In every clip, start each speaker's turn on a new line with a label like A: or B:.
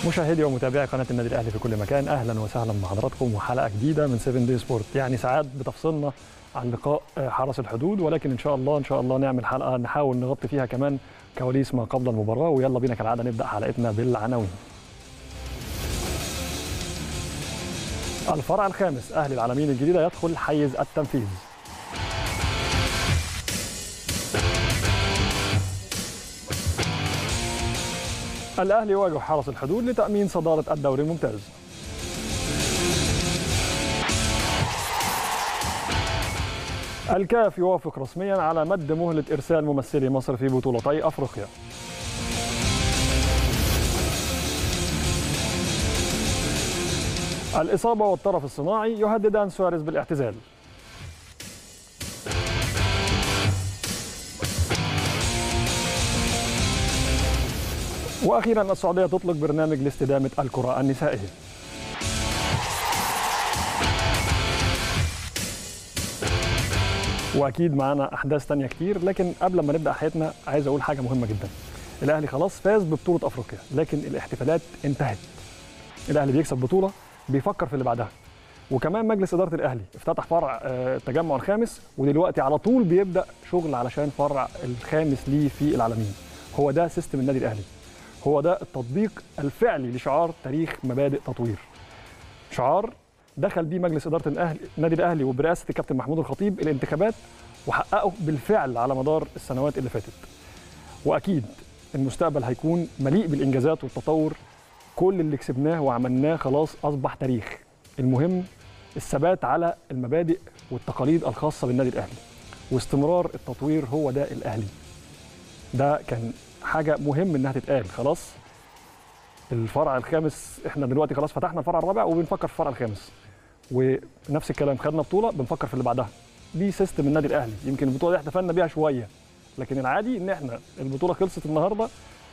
A: مشاهدي ومتابعي قناه النادي الاهلي في كل مكان اهلا وسهلا بحضراتكم وحلقه جديده من 7 دي سبورت يعني ساعات بتفصلنا عن لقاء حرس الحدود ولكن ان شاء الله ان شاء الله نعمل حلقه نحاول نغطي فيها كمان كواليس ما قبل المباراه ويلا بينا كالعاده نبدا حلقتنا بالعناوين الفرع الخامس اهلي العالمين الجديده يدخل حيز التنفيذ الاهلي يواجه حرس الحدود لتامين صداره الدوري الممتاز الكاف يوافق رسميا على مد مهله ارسال ممثلي مصر في بطولتي افريقيا الإصابة والطرف الصناعي يهددان سواريز بالاعتزال وأخيرا السعودية تطلق برنامج لاستدامة الكرة النسائية واكيد معانا احداث تانية كتير لكن قبل ما نبدا حياتنا عايز اقول حاجه مهمه جدا الاهلي خلاص فاز ببطوله افريقيا لكن الاحتفالات انتهت الاهلي بيكسب بطوله بيفكر في اللي بعدها وكمان مجلس اداره الاهلي افتتح فرع التجمع الخامس ودلوقتي على طول بيبدا شغل علشان فرع الخامس ليه في العالمين هو ده سيستم النادي الاهلي هو ده التطبيق الفعلي لشعار تاريخ مبادئ تطوير شعار دخل بيه مجلس اداره الاهلي النادي الاهلي وبرئاسه الكابتن محمود الخطيب الانتخابات وحققه بالفعل على مدار السنوات اللي فاتت واكيد المستقبل هيكون مليء بالانجازات والتطور كل اللي كسبناه وعملناه خلاص اصبح تاريخ المهم الثبات على المبادئ والتقاليد الخاصه بالنادي الاهلي واستمرار التطوير هو ده الاهلي ده كان حاجه مهم انها تتقال خلاص الفرع الخامس احنا دلوقتي خلاص فتحنا الفرع الرابع وبنفكر في الفرع الخامس ونفس الكلام خدنا بطوله بنفكر في اللي بعدها دي سيستم النادي الاهلي يمكن البطوله دي احتفلنا بيها شويه لكن العادي ان احنا البطوله خلصت النهارده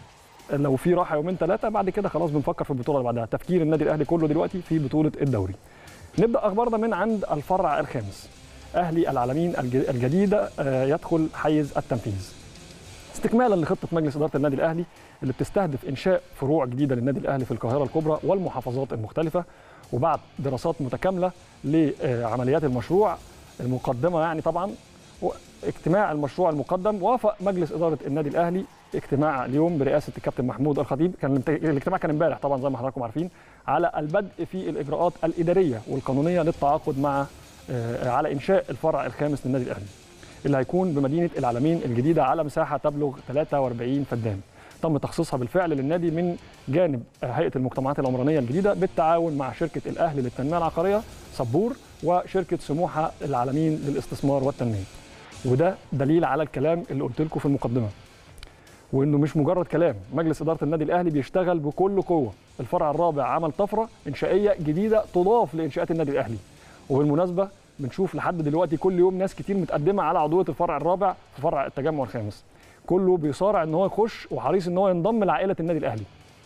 A: لو في راحه يومين ثلاثه بعد كده خلاص بنفكر في البطوله اللي بعدها تفكير النادي الاهلي كله دلوقتي في بطوله الدوري نبدا اخبارنا من عند الفرع الخامس اهلي العالمين الجديده يدخل حيز التنفيذ استكمالا لخطه مجلس اداره النادي الاهلي اللي بتستهدف انشاء فروع جديده للنادي الاهلي في القاهره الكبرى والمحافظات المختلفه وبعد دراسات متكامله لعمليات المشروع المقدمه يعني طبعا اجتماع المشروع المقدم وافق مجلس اداره النادي الاهلي اجتماع اليوم برئاسه الكابتن محمود الخطيب كان الاجتماع كان امبارح طبعا زي ما حضراتكم عارفين على البدء في الاجراءات الاداريه والقانونيه للتعاقد مع على انشاء الفرع الخامس للنادي الاهلي اللي هيكون بمدينه العالمين الجديده على مساحه تبلغ 43 فدان تم تخصيصها بالفعل للنادي من جانب هيئه المجتمعات العمرانيه الجديده بالتعاون مع شركه الاهلي للتنميه العقاريه صبور وشركه سموحه العالمين للاستثمار والتنميه وده دليل على الكلام اللي قلت لكم في المقدمه وانه مش مجرد كلام مجلس اداره النادي الاهلي بيشتغل بكل قوه الفرع الرابع عمل طفره انشائيه جديده تضاف لانشاءات النادي الاهلي وبالمناسبه بنشوف لحد دلوقتي كل يوم ناس كتير متقدمه على عضويه الفرع الرابع في فرع التجمع الخامس كله بيصارع ان هو يخش وحريص ان هو ينضم لعائله النادي الاهلي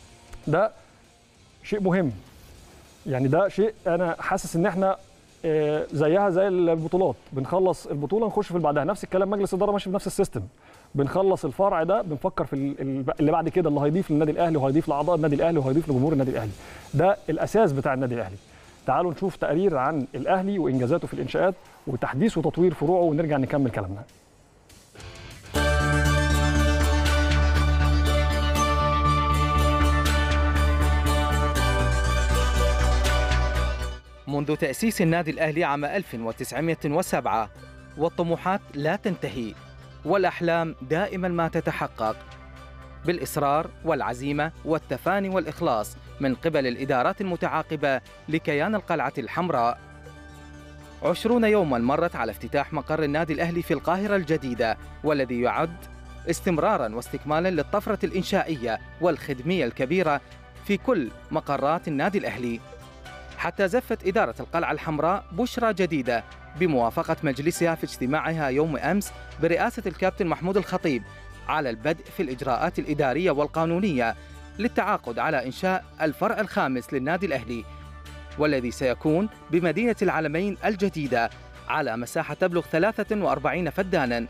A: ده شيء مهم يعني ده شيء انا حاسس ان احنا زيها زي البطولات بنخلص البطوله نخش في اللي بعدها نفس الكلام مجلس الاداره ماشي بنفس السيستم بنخلص الفرع ده بنفكر في اللي بعد كده اللي هيضيف للنادي الاهلي وهيضيف لاعضاء النادي الاهلي وهيضيف لجمهور النادي الاهلي ده الاساس بتاع النادي الاهلي تعالوا نشوف تقرير عن الاهلي وانجازاته في الانشاءات وتحديث وتطوير فروعه ونرجع نكمل كلامنا
B: منذ تأسيس النادي الأهلي عام 1907 والطموحات لا تنتهي والأحلام دائما ما تتحقق بالإصرار والعزيمة والتفاني والإخلاص من قبل الإدارات المتعاقبة لكيان القلعة الحمراء عشرون يوما مرت على افتتاح مقر النادي الأهلي في القاهرة الجديدة والذي يعد استمرارا واستكمالا للطفرة الإنشائية والخدمية الكبيرة في كل مقرات النادي الأهلي حتى زفت إدارة القلعة الحمراء بشرى جديدة بموافقة مجلسها في اجتماعها يوم أمس برئاسة الكابتن محمود الخطيب على البدء في الإجراءات الإدارية والقانونية للتعاقد على إنشاء الفرع الخامس للنادي الأهلي والذي سيكون بمدينة العالمين الجديدة على مساحة تبلغ 43 فدانا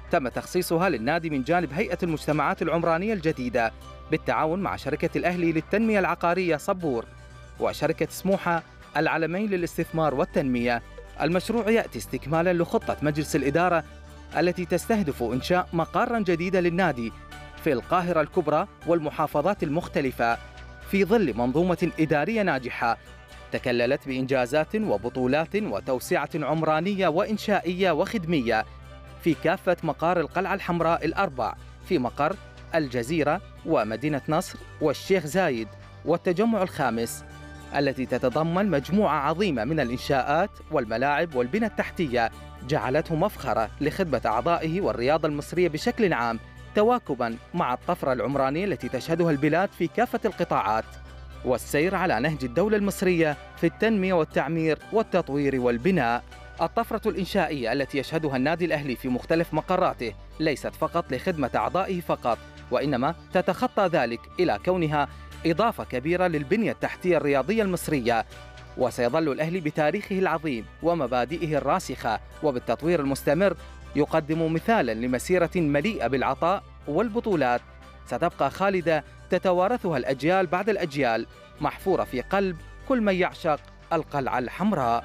B: تم تخصيصها للنادي من جانب هيئة المجتمعات العمرانية الجديدة بالتعاون مع شركة الأهلي للتنمية العقارية صبور وشركة سموحة العلمين للاستثمار والتنمية المشروع يأتي استكمالا لخطة مجلس الإدارة التي تستهدف إنشاء مقارا جديدا للنادي في القاهرة الكبرى والمحافظات المختلفة في ظل منظومة إدارية ناجحة تكللت بإنجازات وبطولات وتوسعة عمرانية وإنشائية وخدمية في كافة مقار القلعة الحمراء الأربع في مقر الجزيرة ومدينة نصر والشيخ زايد والتجمع الخامس التي تتضمن مجموعة عظيمة من الإنشاءات والملاعب والبنى التحتية جعلته مفخرة لخدمة أعضائه والرياضة المصرية بشكل عام تواكبا مع الطفرة العمرانية التي تشهدها البلاد في كافة القطاعات والسير على نهج الدولة المصرية في التنمية والتعمير والتطوير والبناء الطفرة الإنشائية التي يشهدها النادي الأهلي في مختلف مقراته ليست فقط لخدمة أعضائه فقط وإنما تتخطى ذلك إلى كونها إضافة كبيرة للبنية التحتية الرياضية المصرية وسيظل الأهلي بتاريخه العظيم ومبادئه الراسخة وبالتطوير المستمر يقدم مثالا لمسيرة مليئة بالعطاء والبطولات ستبقى خالدة تتوارثها الأجيال بعد الأجيال محفورة في قلب كل من يعشق القلعة الحمراء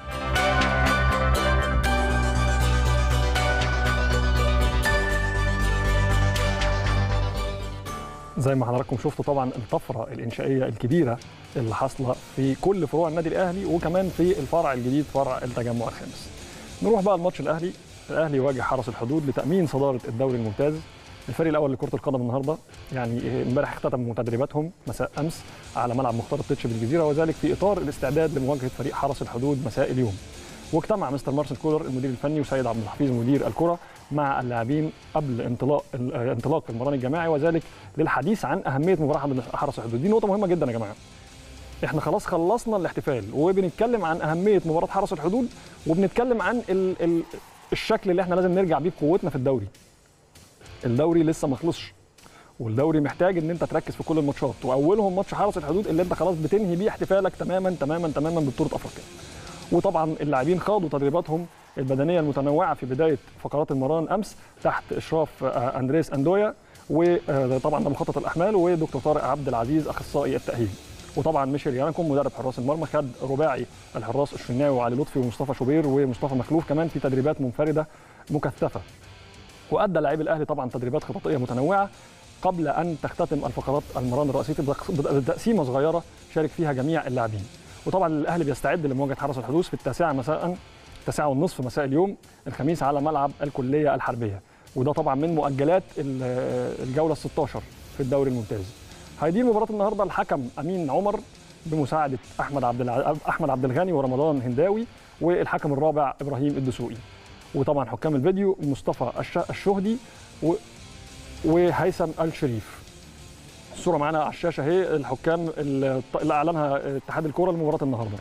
A: زي ما حضراتكم شفتوا طبعا الطفره الانشائيه الكبيره اللي حاصله في كل فروع النادي الاهلي وكمان في الفرع الجديد فرع التجمع الخامس. نروح بقى الماتش الاهلي، الاهلي يواجه حرس الحدود لتامين صداره الدوري الممتاز. الفريق الاول لكره القدم النهارده يعني امبارح اختتموا تدريباتهم مساء امس على ملعب مختار التتش بالجزيره وذلك في اطار الاستعداد لمواجهه فريق حرس الحدود مساء اليوم. واجتمع مستر مارسيل كولر المدير الفني وسيد عبد الحفيظ مدير الكره مع اللاعبين قبل انطلاق انطلاق المران الجماعي وذلك للحديث عن اهميه مباراه حرس الحدود دي نقطه مهمه جدا يا جماعه احنا خلاص خلصنا الاحتفال وبنتكلم عن اهميه مباراه حرس الحدود وبنتكلم عن ال ال الشكل اللي احنا لازم نرجع بيه بقوتنا في الدوري الدوري لسه ما خلصش والدوري محتاج ان انت تركز في كل الماتشات واولهم ماتش حرس الحدود اللي انت خلاص بتنهي بيه احتفالك تماما تماما تماما ببطوله افريقيا وطبعا اللاعبين خاضوا تدريباتهم البدنيه المتنوعه في بدايه فقرات المران امس تحت اشراف اندريس اندويا وطبعا ده مخطط الاحمال ودكتور طارق عبد العزيز اخصائي التاهيل وطبعا ميشيل يانكم مدرب حراس المرمى خد رباعي الحراس الشناوي وعلي لطفي ومصطفى شوبير ومصطفى مخلوف كمان في تدريبات منفرده مكثفه وادى لاعبي الاهلي طبعا تدريبات خططيه متنوعه قبل ان تختتم الفقرات المران الرئيسيه بتقسيمه صغيره شارك فيها جميع اللاعبين وطبعا الاهلي بيستعد لمواجهه حرس الحدود في التاسعه مساء التاسعه والنصف مساء اليوم الخميس على ملعب الكليه الحربيه وده طبعا من مؤجلات الجوله ال 16 في الدوري الممتاز هيدير مباراه النهارده الحكم امين عمر بمساعده احمد عبد الع... احمد عبد الغني ورمضان هنداوي والحكم الرابع ابراهيم الدسوقي وطبعا حكام الفيديو مصطفى الش... الشهدي و... وهيثم الشريف الصوره معانا على الشاشه اهي الحكام اللي اعلنها اتحاد الكوره لمباراه النهارده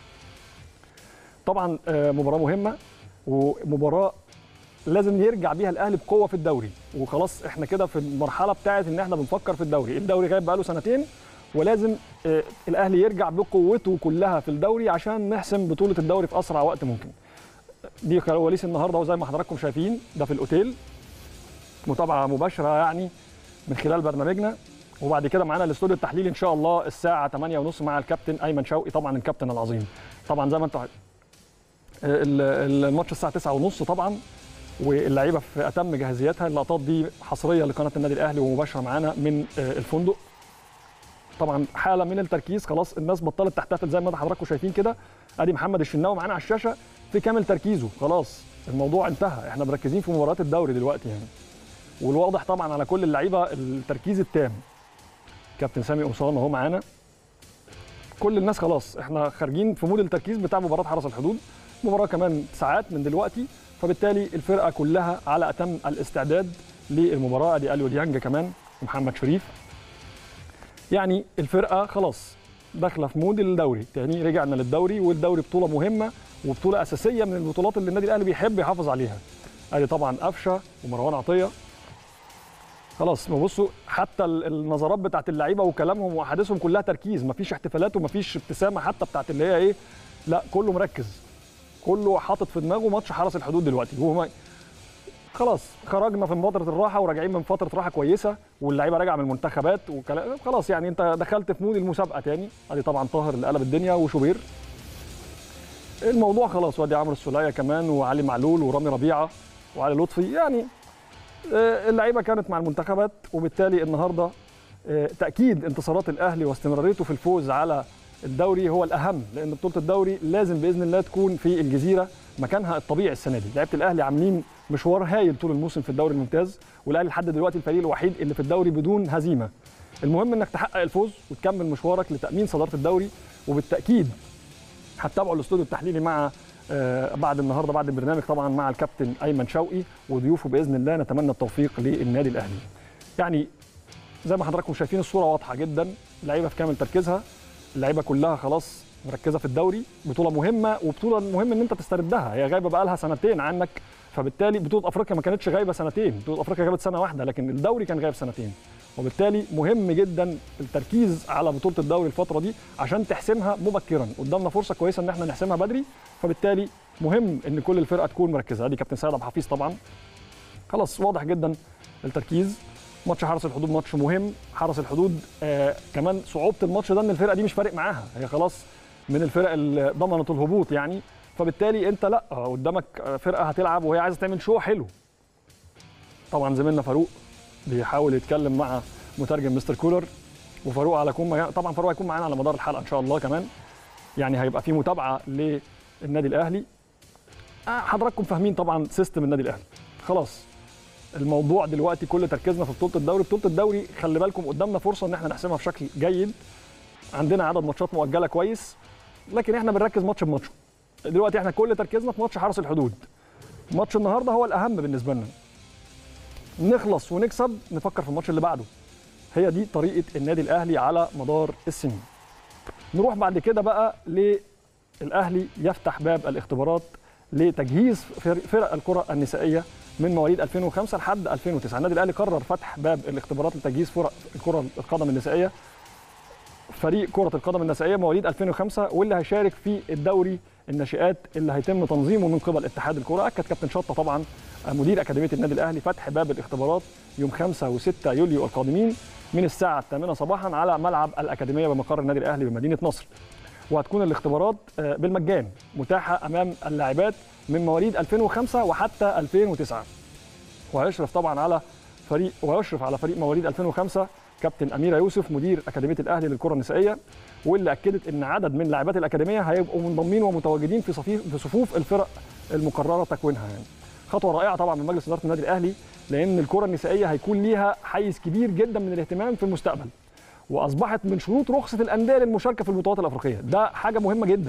A: طبعا مباراه مهمه ومباراه لازم يرجع بيها الاهلي بقوه في الدوري وخلاص احنا كده في المرحله بتاعه ان احنا بنفكر في الدوري الدوري غايب بقاله سنتين ولازم الاهلي يرجع بقوته كلها في الدوري عشان نحسم بطوله الدوري في اسرع وقت ممكن دي كواليس النهارده وزي ما حضراتكم شايفين ده في الاوتيل متابعه مباشره يعني من خلال برنامجنا وبعد كده معانا الاستوديو التحليلي ان شاء الله الساعه 8:30 مع الكابتن ايمن شوقي طبعا الكابتن العظيم طبعا زي ما انتم الماتش الساعه 9:30 طبعا واللعيبه في اتم جاهزيتها اللقطات دي حصريه لقناه النادي الاهلي ومباشره معانا من الفندق طبعا حاله من التركيز خلاص الناس بطلت تحتفل زي ما حضراتكم شايفين كده ادي محمد الشناوي معانا على الشاشه في كامل تركيزه خلاص الموضوع انتهى احنا مركزين في مباريات الدوري دلوقتي يعني والواضح طبعا على كل اللعيبه التركيز التام كابتن سامي قمصان اهو معانا كل الناس خلاص احنا خارجين في مود التركيز بتاع مباراه حرس الحدود مباراه كمان ساعات من دلوقتي فبالتالي الفرقه كلها على اتم الاستعداد للمباراه دي اليو ديانج كمان ومحمد شريف يعني الفرقه خلاص داخله في مود الدوري تاني رجعنا للدوري والدوري بطوله مهمه وبطوله اساسيه من البطولات اللي النادي الاهلي بيحب يحافظ عليها ادي طبعا قفشه ومروان عطيه خلاص ما بصوا حتى النظرات بتاعت اللعيبه وكلامهم واحاديثهم كلها تركيز مفيش احتفالات ومفيش ابتسامه حتى بتاعت اللي هي ايه لا كله مركز كله حاطط في دماغه ماتش حرس الحدود دلوقتي هو خلاص خرجنا في فتره الراحه وراجعين من فتره راحه كويسه واللعيبه راجعه من المنتخبات وكلا... خلاص يعني انت دخلت في مود المسابقه تاني ادي طبعا طاهر اللي قلب الدنيا وشوبير الموضوع خلاص وادي عمرو السوليه كمان وعلي معلول ورامي ربيعه وعلي لطفي يعني آه، اللعيبه كانت مع المنتخبات وبالتالي النهارده آه، تاكيد انتصارات الاهلي واستمراريته في الفوز على الدوري هو الاهم لان بطوله الدوري لازم باذن الله تكون في الجزيره مكانها الطبيعي السنه دي لعيبه الاهلي عاملين مشوار هايل طول الموسم في الدوري الممتاز والاهلي لحد دلوقتي الفريق الوحيد اللي في الدوري بدون هزيمه المهم انك تحقق الفوز وتكمل مشوارك لتامين صداره الدوري وبالتاكيد هتتابعوا الاستوديو التحليلي مع آه، بعد النهارده بعد البرنامج طبعا مع الكابتن ايمن شوقي وضيوفه باذن الله نتمنى التوفيق للنادي الاهلي. يعني زي ما حضراتكم شايفين الصوره واضحه جدا اللعيبه في كامل تركيزها اللعيبه كلها خلاص مركزه في الدوري بطوله مهمه وبطوله مهم ان انت تستردها هي غايبه بقى لها سنتين عنك فبالتالي بطوله افريقيا ما كانتش غايبه سنتين بطوله افريقيا غابت سنه واحده لكن الدوري كان غايب سنتين وبالتالي مهم جدا التركيز على بطوله الدوري الفتره دي عشان تحسمها مبكرا قدامنا فرصه كويسه ان احنا نحسمها بدري فبالتالي مهم ان كل الفرقه تكون مركزه ادي كابتن سيد عبد الحفيظ طبعا خلاص واضح جدا التركيز ماتش حرس الحدود ماتش مهم حرس الحدود آه كمان صعوبه الماتش ده ان الفرقه دي مش فارق معاها هي خلاص من الفرق اللي ضمنت الهبوط يعني فبالتالي انت لا آه، قدامك آه، فرقه هتلعب وهي عايزه تعمل شو حلو طبعا زميلنا فاروق بيحاول يتكلم مع مترجم مستر كولر وفاروق على كون طبعا فاروق هيكون معانا على مدار الحلقه ان شاء الله كمان يعني هيبقى في متابعه للنادي الاهلي آه، حضراتكم فاهمين طبعا سيستم النادي الاهلي خلاص الموضوع دلوقتي كل تركيزنا في بطوله الدوري بطوله الدوري خلي بالكم قدامنا فرصه ان احنا نحسمها بشكل جيد عندنا عدد ماتشات مؤجله كويس لكن احنا بنركز ماتش بماتش دلوقتي احنا كل تركيزنا في ماتش حرس الحدود ماتش النهارده هو الاهم بالنسبه لنا نخلص ونكسب نفكر في الماتش اللي بعده هي دي طريقه النادي الاهلي على مدار السنين نروح بعد كده بقى للاهلي يفتح باب الاختبارات لتجهيز فر- فرق الكره النسائيه من مواليد 2005 لحد 2009 النادي الاهلي قرر فتح باب الاختبارات لتجهيز فرق الكره القدم النسائيه فريق كره القدم النسائيه مواليد 2005 واللي هيشارك في الدوري الناشئات اللي هيتم تنظيمه من قبل اتحاد الكره اكد كابتن شطه طبعا مدير اكاديميه النادي الاهلي فتح باب الاختبارات يوم 5 و6 يوليو القادمين من الساعه 8 صباحا على ملعب الاكاديميه بمقر النادي الاهلي بمدينه نصر وهتكون الاختبارات آه، بالمجان متاحه امام اللاعبات من مواليد 2005 وحتى 2009 وهيشرف طبعا على فريق ويشرف على فريق مواليد 2005 كابتن اميره يوسف مدير اكاديميه الاهلي للكره النسائيه واللي اكدت ان عدد من لاعبات الاكاديميه هيبقوا منضمين ومتواجدين في صفيف في صفوف الفرق المقرره تكوينها يعني. خطوه رائعه طبعا من مجلس اداره النادي الاهلي لان الكره النسائيه هيكون ليها حيز كبير جدا من الاهتمام في المستقبل واصبحت من شروط رخصه الانديه للمشاركه في البطولات الافريقيه ده حاجه مهمه جدا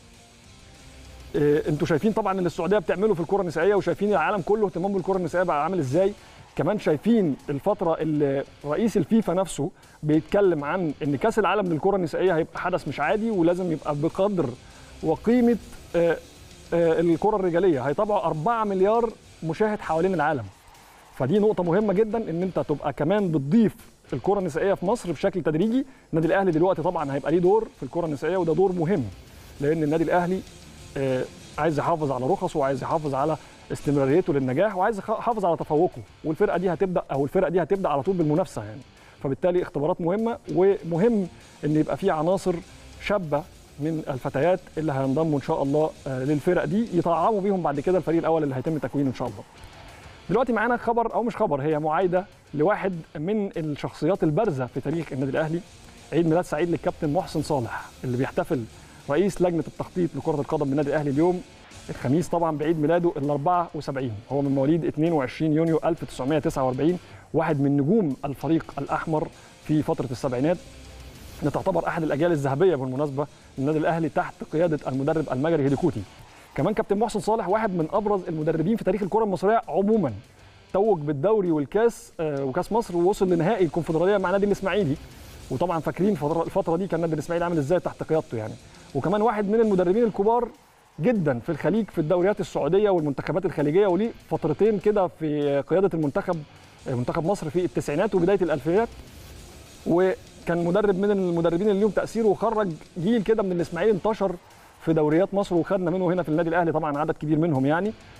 A: إيه، انتوا شايفين طبعا اللي السعوديه بتعمله في الكره النسائيه وشايفين العالم كله اهتمام بالكره النسائيه بقى عامل ازاي كمان شايفين الفتره اللي رئيس الفيفا نفسه بيتكلم عن ان كاس العالم للكره النسائيه هيبقى حدث مش عادي ولازم يبقى بقدر وقيمه آه، آه، الكره الرجاليه هيطبعوا 4 مليار مشاهد حوالين العالم فدي نقطة مهمة جدا ان انت تبقى كمان بتضيف الكرة النسائية في مصر بشكل تدريجي، النادي الاهلي دلوقتي طبعا هيبقى ليه دور في الكرة النسائية وده دور مهم لان النادي الاهلي آه، عايز يحافظ على رخصه وعايز يحافظ على استمراريته للنجاح وعايز يخ- يحافظ على تفوقه والفرقة دي هتبدا او الفرقة دي هتبدا على طول بالمنافسة يعني فبالتالي اختبارات مهمة ومهم ان يبقى في عناصر شابة من الفتيات اللي هينضموا ان شاء الله آه، للفرق دي يطعموا بيهم بعد كده الفريق الاول اللي هيتم تكوينه ان شاء الله. دلوقتي معانا خبر او مش خبر هي معايده لواحد من الشخصيات البارزه في تاريخ النادي الاهلي عيد ميلاد سعيد للكابتن محسن صالح اللي بيحتفل رئيس لجنه التخطيط لكره القدم بالنادي الاهلي اليوم الخميس طبعا بعيد ميلاده ال 74 هو من مواليد 22 يونيو 1949 واحد من نجوم الفريق الاحمر في فتره السبعينات اللي تعتبر احد الاجيال الذهبيه بالمناسبه للنادي الاهلي تحت قياده المدرب المجري هيديكوتي كمان كابتن محسن صالح واحد من ابرز المدربين في تاريخ الكره المصريه عموما توج بالدوري والكاس آه، وكاس مصر ووصل لنهائي الكونفدراليه مع نادي الاسماعيلي وطبعا فاكرين الفتره الفتره دي كان نادي الاسماعيلي عامل ازاي تحت قيادته يعني وكمان واحد من المدربين الكبار جدا في الخليج في الدوريات السعوديه والمنتخبات الخليجيه وليه فترتين كده في قياده المنتخب آه، منتخب مصر في التسعينات وبدايه الالفينات وكان مدرب من المدربين اللي ليهم تاثير وخرج جيل كده من الاسماعيلي انتشر في دوريات مصر وخدنا منه هنا في النادي الاهلي طبعا عدد كبير منهم يعني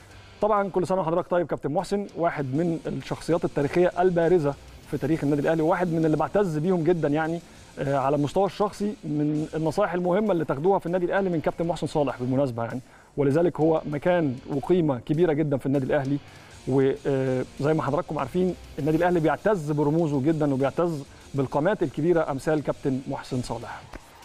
A: طبعا كل سنه وحضرتك طيب كابتن محسن واحد من الشخصيات التاريخيه البارزه في تاريخ النادي الاهلي وواحد من اللي بعتز بيهم جدا يعني آه، على المستوى الشخصي من النصائح المهمه اللي تاخدوها في النادي الاهلي من كابتن محسن صالح بالمناسبه يعني ولذلك هو مكان وقيمه كبيره جدا في النادي الاهلي وزي ما حضراتكم عارفين النادي الاهلي بيعتز برموزه جدا وبيعتز بالقامات الكبيره امثال كابتن محسن صالح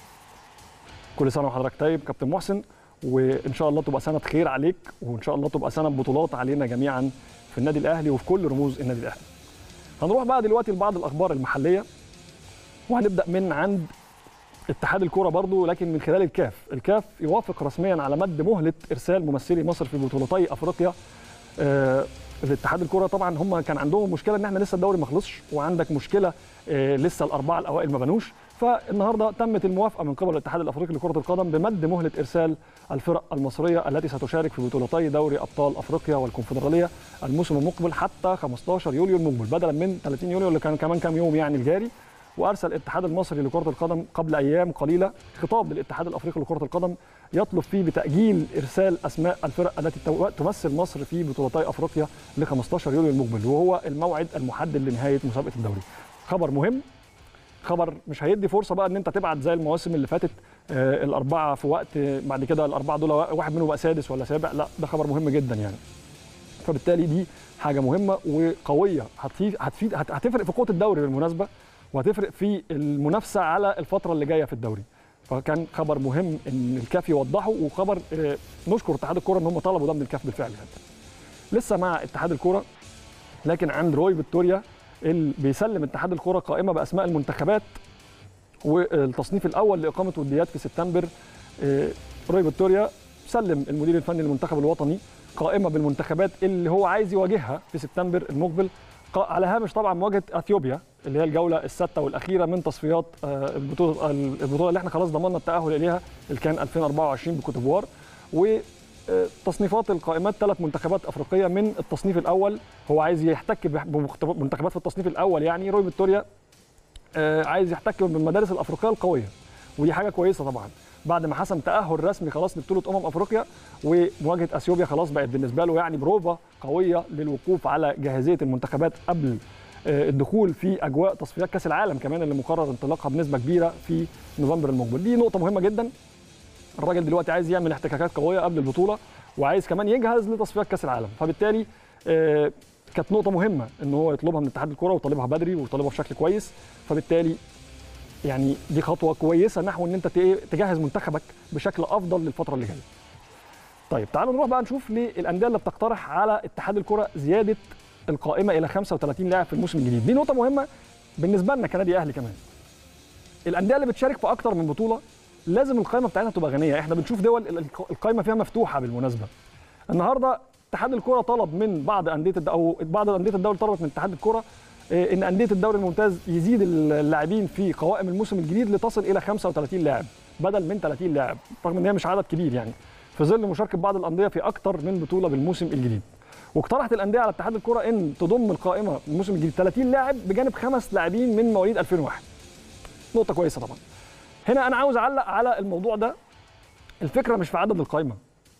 A: كل سنه وحضرتك طيب كابتن محسن وان شاء الله تبقى سنه خير عليك وان شاء الله تبقى سنه بطولات علينا جميعا في النادي الاهلي وفي كل رموز النادي الاهلي هنروح بقى دلوقتي لبعض الاخبار المحليه وهنبدا من عند اتحاد الكوره برضو لكن من خلال الكاف الكاف يوافق رسميا على مد مهله ارسال ممثلي مصر في بطولتي افريقيا آه، الاتحاد الكوره طبعا هم كان عندهم مشكله ان احنا لسه الدوري ما خلصش وعندك مشكله آه، لسه الاربعه الاوائل ما بنوش فالنهارده تمت الموافقه من قبل الاتحاد الافريقي لكره القدم بمد مهله ارسال الفرق المصريه التي ستشارك في بطولتي دوري ابطال افريقيا والكونفدراليه الموسم المقبل حتى 15 يوليو المقبل بدلا من 30 يوليو اللي كان كمان كام يوم يعني الجاري وارسل الاتحاد المصري لكره القدم قبل ايام قليله خطاب للاتحاد الافريقي لكره القدم يطلب فيه بتاجيل ارسال اسماء الفرق التي تو- تمثل مصر في بطولتي افريقيا ل 15 يوليو المقبل وهو الموعد المحدد لنهايه مسابقه الدوري. خبر مهم خبر مش هيدي فرصه بقى ان انت تبعت زي المواسم اللي فاتت آه، الاربعه في وقت آه، بعد كده الاربعه دول واحد منهم بقى سادس ولا سابع لا ده خبر مهم جدا يعني. فبالتالي دي حاجه مهمه وقويه هتفيد هتفيد هت- هتفرق في قوه الدوري بالمناسبه وهتفرق في المنافسه على الفتره اللي جايه في الدوري فكان خبر مهم ان الكاف يوضحه وخبر آه، نشكر اتحاد الكوره ان هم طلبوا ده من الكاف بالفعل يعني. لسه مع اتحاد الكوره لكن عند روي فيكتوريا اللي بيسلم اتحاد الكوره قائمه باسماء المنتخبات والتصنيف الاول لاقامه وديات في سبتمبر آه، روي فيكتوريا سلم المدير الفني للمنتخب الوطني قائمه بالمنتخبات اللي هو عايز يواجهها في سبتمبر المقبل قا- على هامش طبعا مواجهه اثيوبيا اللي هي الجوله السادسه والاخيره من تصفيات آه، البطوله البطوله اللي احنا خلاص ضمننا التاهل اليها اللي كان 2024 بكوتيفوار وتصنيفات القائمات ثلاث منتخبات افريقيه من التصنيف الاول هو عايز يحتك بح- بمنتخبات في التصنيف الاول يعني روي فيكتوريا آه، عايز يحتك بالمدارس الافريقيه القويه ودي حاجه كويسه طبعا بعد ما حسم تاهل رسمي خلاص لبطوله امم افريقيا ومواجهه اثيوبيا خلاص بقت بالنسبه له يعني بروفا قويه للوقوف على جاهزيه المنتخبات قبل آه، الدخول في اجواء تصفيات كاس العالم كمان اللي مقرر انطلاقها بنسبه كبيره في نوفمبر المقبل دي نقطه مهمه جدا الراجل دلوقتي عايز يعمل احتكاكات قويه قبل البطوله وعايز كمان يجهز لتصفيات كاس العالم فبالتالي آه، كانت نقطه مهمه ان هو يطلبها من اتحاد الكره وطالبها بدري وطالبها بشكل كويس فبالتالي يعني دي خطوه كويسه نحو ان انت ت- تجهز منتخبك بشكل افضل للفتره اللي جايه. طيب تعالوا نروح بقى نشوف ليه الانديه اللي بتقترح على اتحاد الكره زياده القائمه الى 35 لاعب في الموسم الجديد، دي نقطه مهمه بالنسبه لنا كنادي اهلي كمان. الانديه اللي بتشارك في اكتر من بطوله لازم القائمه بتاعتها تبقى غنيه، احنا بنشوف دول ال- ال- القائمه فيها مفتوحه بالمناسبه. النهارده اتحاد الكره طلب من بعض انديه الد- او بعض انديه الدوري طلبت من اتحاد الكره آه، ان انديه الدوري الممتاز يزيد اللاعبين في قوائم الموسم الجديد لتصل الى 35 لاعب بدل من 30 لاعب رغم ان هي مش عدد كبير يعني في ظل مشاركه بعض الانديه في اكتر من بطوله بالموسم الجديد واقترحت الانديه على اتحاد الكره ان تضم القائمه الموسم الجديد 30 لاعب بجانب خمس لاعبين من مواليد 2001 نقطه كويسه طبعا هنا انا عاوز اعلق على الموضوع ده الفكره مش في عدد القائمه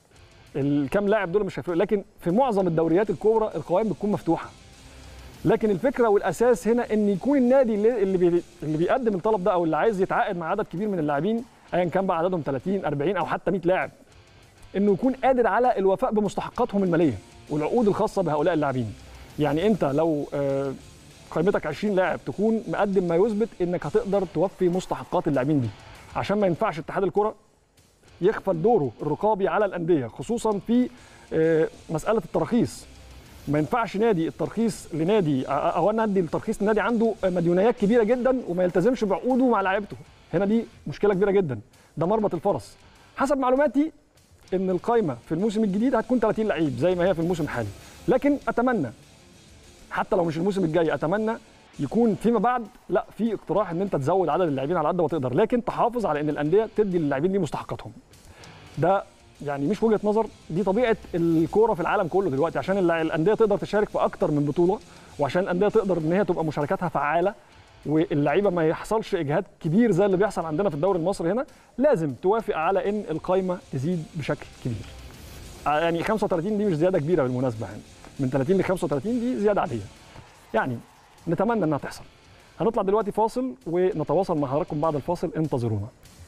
A: الكام لاعب دول مش هيفرقوا لكن في معظم الدوريات الكبرى القوائم بتكون مفتوحه لكن الفكره والاساس هنا ان يكون النادي اللي اللي, بي اللي بيقدم الطلب ده او اللي عايز يتعاقد مع عدد كبير من اللاعبين ايا كان بقى عددهم 30 40 او حتى 100 لاعب انه يكون قادر على الوفاء بمستحقاتهم الماليه والعقود الخاصه بهؤلاء اللاعبين يعني انت لو آه، قائمتك 20 لاعب تكون مقدم ما يثبت انك هتقدر توفي مستحقات اللاعبين دي عشان ما ينفعش اتحاد الكره يغفل دوره الرقابي على الانديه خصوصا في آه، مساله التراخيص ما ينفعش نادي الترخيص لنادي او انا ادي الترخيص لنادي عنده مديونيات كبيره جدا وما يلتزمش بعقوده مع لعيبته هنا دي مشكله كبيره جدا ده مربط الفرس حسب معلوماتي ان القايمه في الموسم الجديد هتكون 30 لعيب زي ما هي في الموسم الحالي لكن اتمنى حتى لو مش الموسم الجاي اتمنى يكون فيما بعد لا في اقتراح ان انت تزود عدد اللاعبين على قد ما تقدر لكن تحافظ على ان الانديه تدي للاعبين دي مستحقاتهم ده يعني مش وجهه نظر دي طبيعه الكوره في العالم كله دلوقتي عشان الل- الانديه تقدر تشارك في اكتر من بطوله وعشان الانديه تقدر ان هي تبقى مشاركاتها فعاله واللعيبه ما يحصلش اجهاد كبير زي اللي بيحصل عندنا في الدوري المصري هنا لازم توافق على ان القايمه تزيد بشكل كبير آه، يعني 35 دي مش زياده كبيره بالمناسبه يعني من 30 ل 35 دي زياده عاديه يعني نتمنى انها تحصل هنطلع دلوقتي فاصل ونتواصل مع حضراتكم بعد الفاصل انتظرونا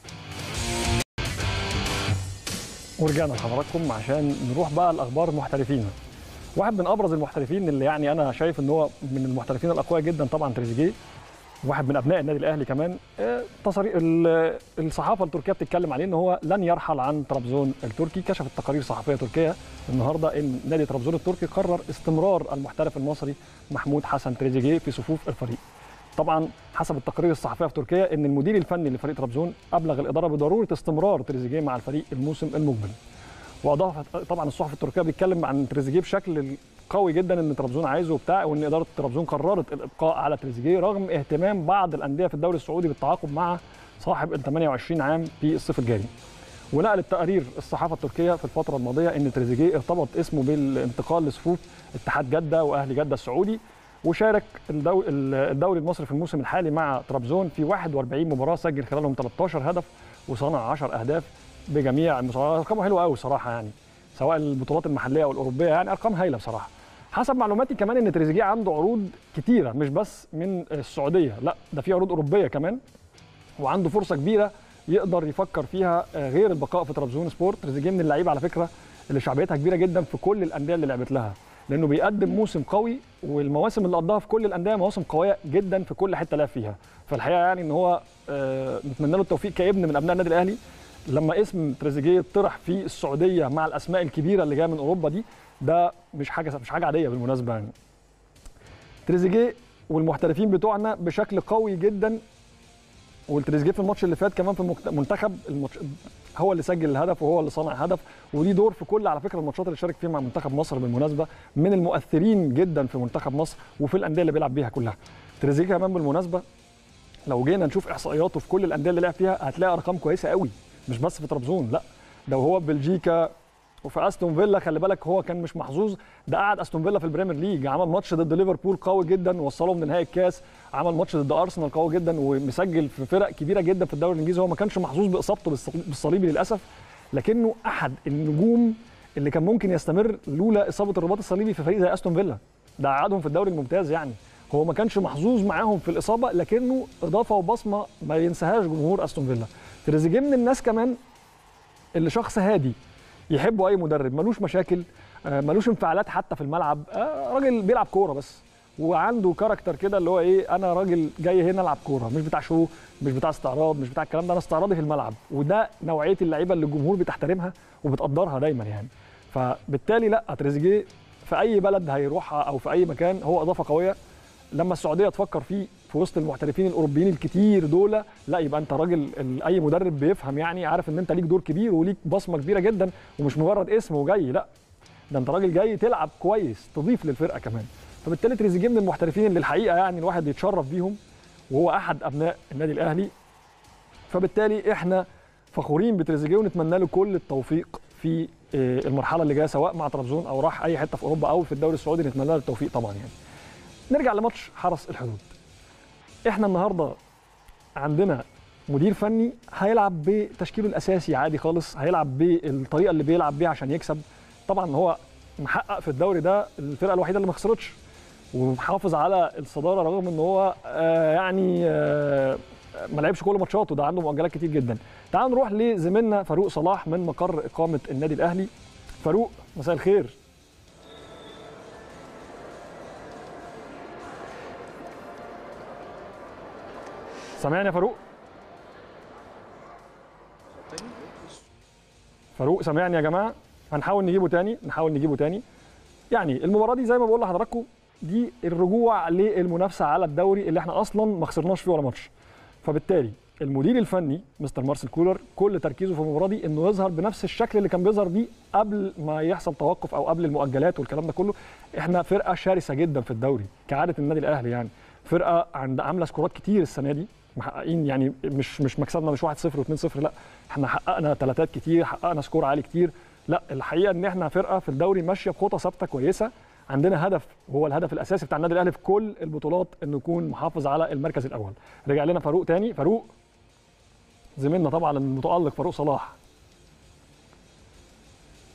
A: ورجعنا لحضراتكم عشان نروح بقى لاخبار المحترفين واحد من ابرز المحترفين اللي يعني انا شايف ان هو من المحترفين الاقوياء جدا طبعا تريزيجيه واحد من ابناء النادي الاهلي كمان آه، تصاريح ال- الصحافه التركيه بتتكلم عليه ان هو لن يرحل عن طرابزون التركي كشفت تقارير صحفيه تركيه النهارده ان نادي طرابزون التركي قرر استمرار المحترف المصري محمود حسن تريزيجيه في صفوف الفريق طبعا حسب التقارير الصحفيه في تركيا ان المدير الفني لفريق طرابزون ابلغ الاداره بضروره استمرار تريزيجيه مع الفريق الموسم المقبل واضاف طبعا الصحف التركيه بيتكلم عن تريزيجيه بشكل قوي جدا ان طرابزون عايزه وبتاع وان اداره طرابزون قررت الابقاء على تريزيجيه رغم اهتمام بعض الانديه في الدوري السعودي بالتعاقد مع صاحب ال 28 عام في الصيف الجاري ونقلت تقارير الصحافه التركيه في الفتره الماضيه ان تريزيجيه ارتبط اسمه بالانتقال لصفوف اتحاد جده واهلي جده السعودي وشارك الدو- الدوري المصري في الموسم الحالي مع طرابزون في 41 مباراه سجل خلالهم 13 هدف وصنع 10 اهداف بجميع المسابقات ارقامه حلوه قوي صراحه يعني سواء البطولات المحليه او الاوروبيه يعني ارقام هايله بصراحه حسب معلوماتي كمان ان تريزيجيه عنده عروض كتيره مش بس من السعوديه لا ده في عروض اوروبيه كمان وعنده فرصه كبيره يقدر يفكر فيها آه، غير البقاء في طرابزون سبورت تريزيجيه من اللعيبه على فكره اللي شعبيتها كبيره جدا في كل الانديه اللي لعبت لها لانه بيقدم موسم قوي والمواسم اللي قضاها في كل الانديه مواسم قويه جدا في كل حته لعب فيها فالحقيقه يعني ان هو آه، نتمنى له التوفيق كابن من ابناء النادي الاهلي لما اسم تريزيجيه طرح في السعوديه مع الاسماء الكبيره اللي جايه من اوروبا دي ده مش حاجه مش حاجه عاديه بالمناسبه يعني تريزيجيه والمحترفين بتوعنا بشكل قوي جدا والتريزيجيه في الماتش اللي فات كمان في المكت- المنتخب الماتش هو اللي سجل الهدف وهو اللي صنع هدف وليه دور في كل على فكره الماتشات اللي شارك فيها مع منتخب مصر بالمناسبه من المؤثرين جدا في منتخب مصر وفي الانديه اللي بيلعب بيها كلها تريزيجيه كمان بالمناسبه لو جينا نشوف احصائياته في كل الانديه اللي لعب فيها هتلاقي ارقام كويسه قوي مش بس في طرابزون لا ده وهو في بلجيكا وفي استون فيلا خلي بالك هو كان مش محظوظ ده قعد استون فيلا في البريمير ليج عمل ماتش ضد ليفربول قوي جدا وصلهم لنهائي الكاس عمل ماتش ضد ارسنال قوي جدا ومسجل في فرق كبيره جدا في الدوري الانجليزي هو ما كانش محظوظ باصابته بالص- بالصليبي للاسف لكنه احد النجوم اللي كان ممكن يستمر لولا اصابه الرباط الصليبي في فريق زي استون فيلا ده قعدهم في الدوري الممتاز يعني هو ما كانش محظوظ معاهم في الاصابه لكنه اضافه وبصمه ما ينساهاش جمهور استون فيلا تريزيجيه من الناس كمان اللي شخص هادي يحبه اي مدرب ملوش مشاكل آه، ملوش انفعالات حتى في الملعب آه، راجل بيلعب كوره بس وعنده كاركتر كده اللي هو ايه انا راجل جاي هنا العب كوره مش بتاع شو مش بتاع استعراض مش بتاع الكلام ده انا استعراضي في الملعب وده نوعيه اللعيبه اللي الجمهور بتحترمها وبتقدرها دايما يعني فبالتالي لا تريزيجيه في اي بلد هيروحها او في اي مكان هو اضافه قويه لما السعوديه تفكر فيه في وسط المحترفين الاوروبيين الكتير دول لا يبقى انت راجل ال- اي مدرب بيفهم يعني عارف ان انت ليك دور كبير وليك بصمه كبيره جدا ومش مجرد اسم وجاي لا ده انت راجل جاي تلعب كويس تضيف للفرقه كمان فبالتالي تريزيجيه من المحترفين اللي الحقيقه يعني الواحد يتشرف بيهم وهو احد ابناء النادي الاهلي فبالتالي احنا فخورين بتريزيجيه ونتمنى له كل التوفيق في آه، المرحله اللي جايه سواء مع طرابزون او راح اي حته في اوروبا او في الدوري السعودي نتمنى له التوفيق طبعا يعني نرجع لماتش حرس الحدود احنا النهارده عندنا مدير فني هيلعب بتشكيله الاساسي عادي خالص هيلعب بالطريقه اللي بيلعب بيها عشان يكسب طبعا هو محقق في الدوري ده الفرقه الوحيده اللي ما خسرتش ومحافظ على الصداره رغم ان هو آه يعني آه ما لعبش كل ماتشاته ده عنده مؤجلات كتير جدا تعالوا نروح لزميلنا فاروق صلاح من مقر اقامه النادي الاهلي فاروق مساء الخير سامعني يا فاروق فاروق سامعني يا جماعه هنحاول نجيبه تاني نحاول نجيبه تاني يعني المباراه دي زي ما بقول لحضراتكم دي الرجوع للمنافسه على الدوري اللي احنا اصلا ما خسرناش فيه ولا ماتش فبالتالي المدير الفني مستر مارسيل كولر كل تركيزه في المباراه دي انه يظهر بنفس الشكل اللي كان بيظهر بيه قبل ما يحصل توقف او قبل المؤجلات والكلام ده كله احنا فرقه شرسه جدا في الدوري كعاده النادي الاهلي يعني فرقه عند عامله سكورات كتير السنه دي محققين يعني مش مش مكسبنا مش 1-0 و2-0 لا احنا حققنا ثلاثات كتير حققنا سكور عالي كتير لا الحقيقه ان احنا فرقه في الدوري ماشيه بخطى ثابته كويسه عندنا هدف وهو الهدف الاساسي بتاع النادي الاهلي في كل البطولات انه يكون محافظ على المركز الاول رجع لنا فاروق تاني فاروق زميلنا طبعا المتالق فاروق صلاح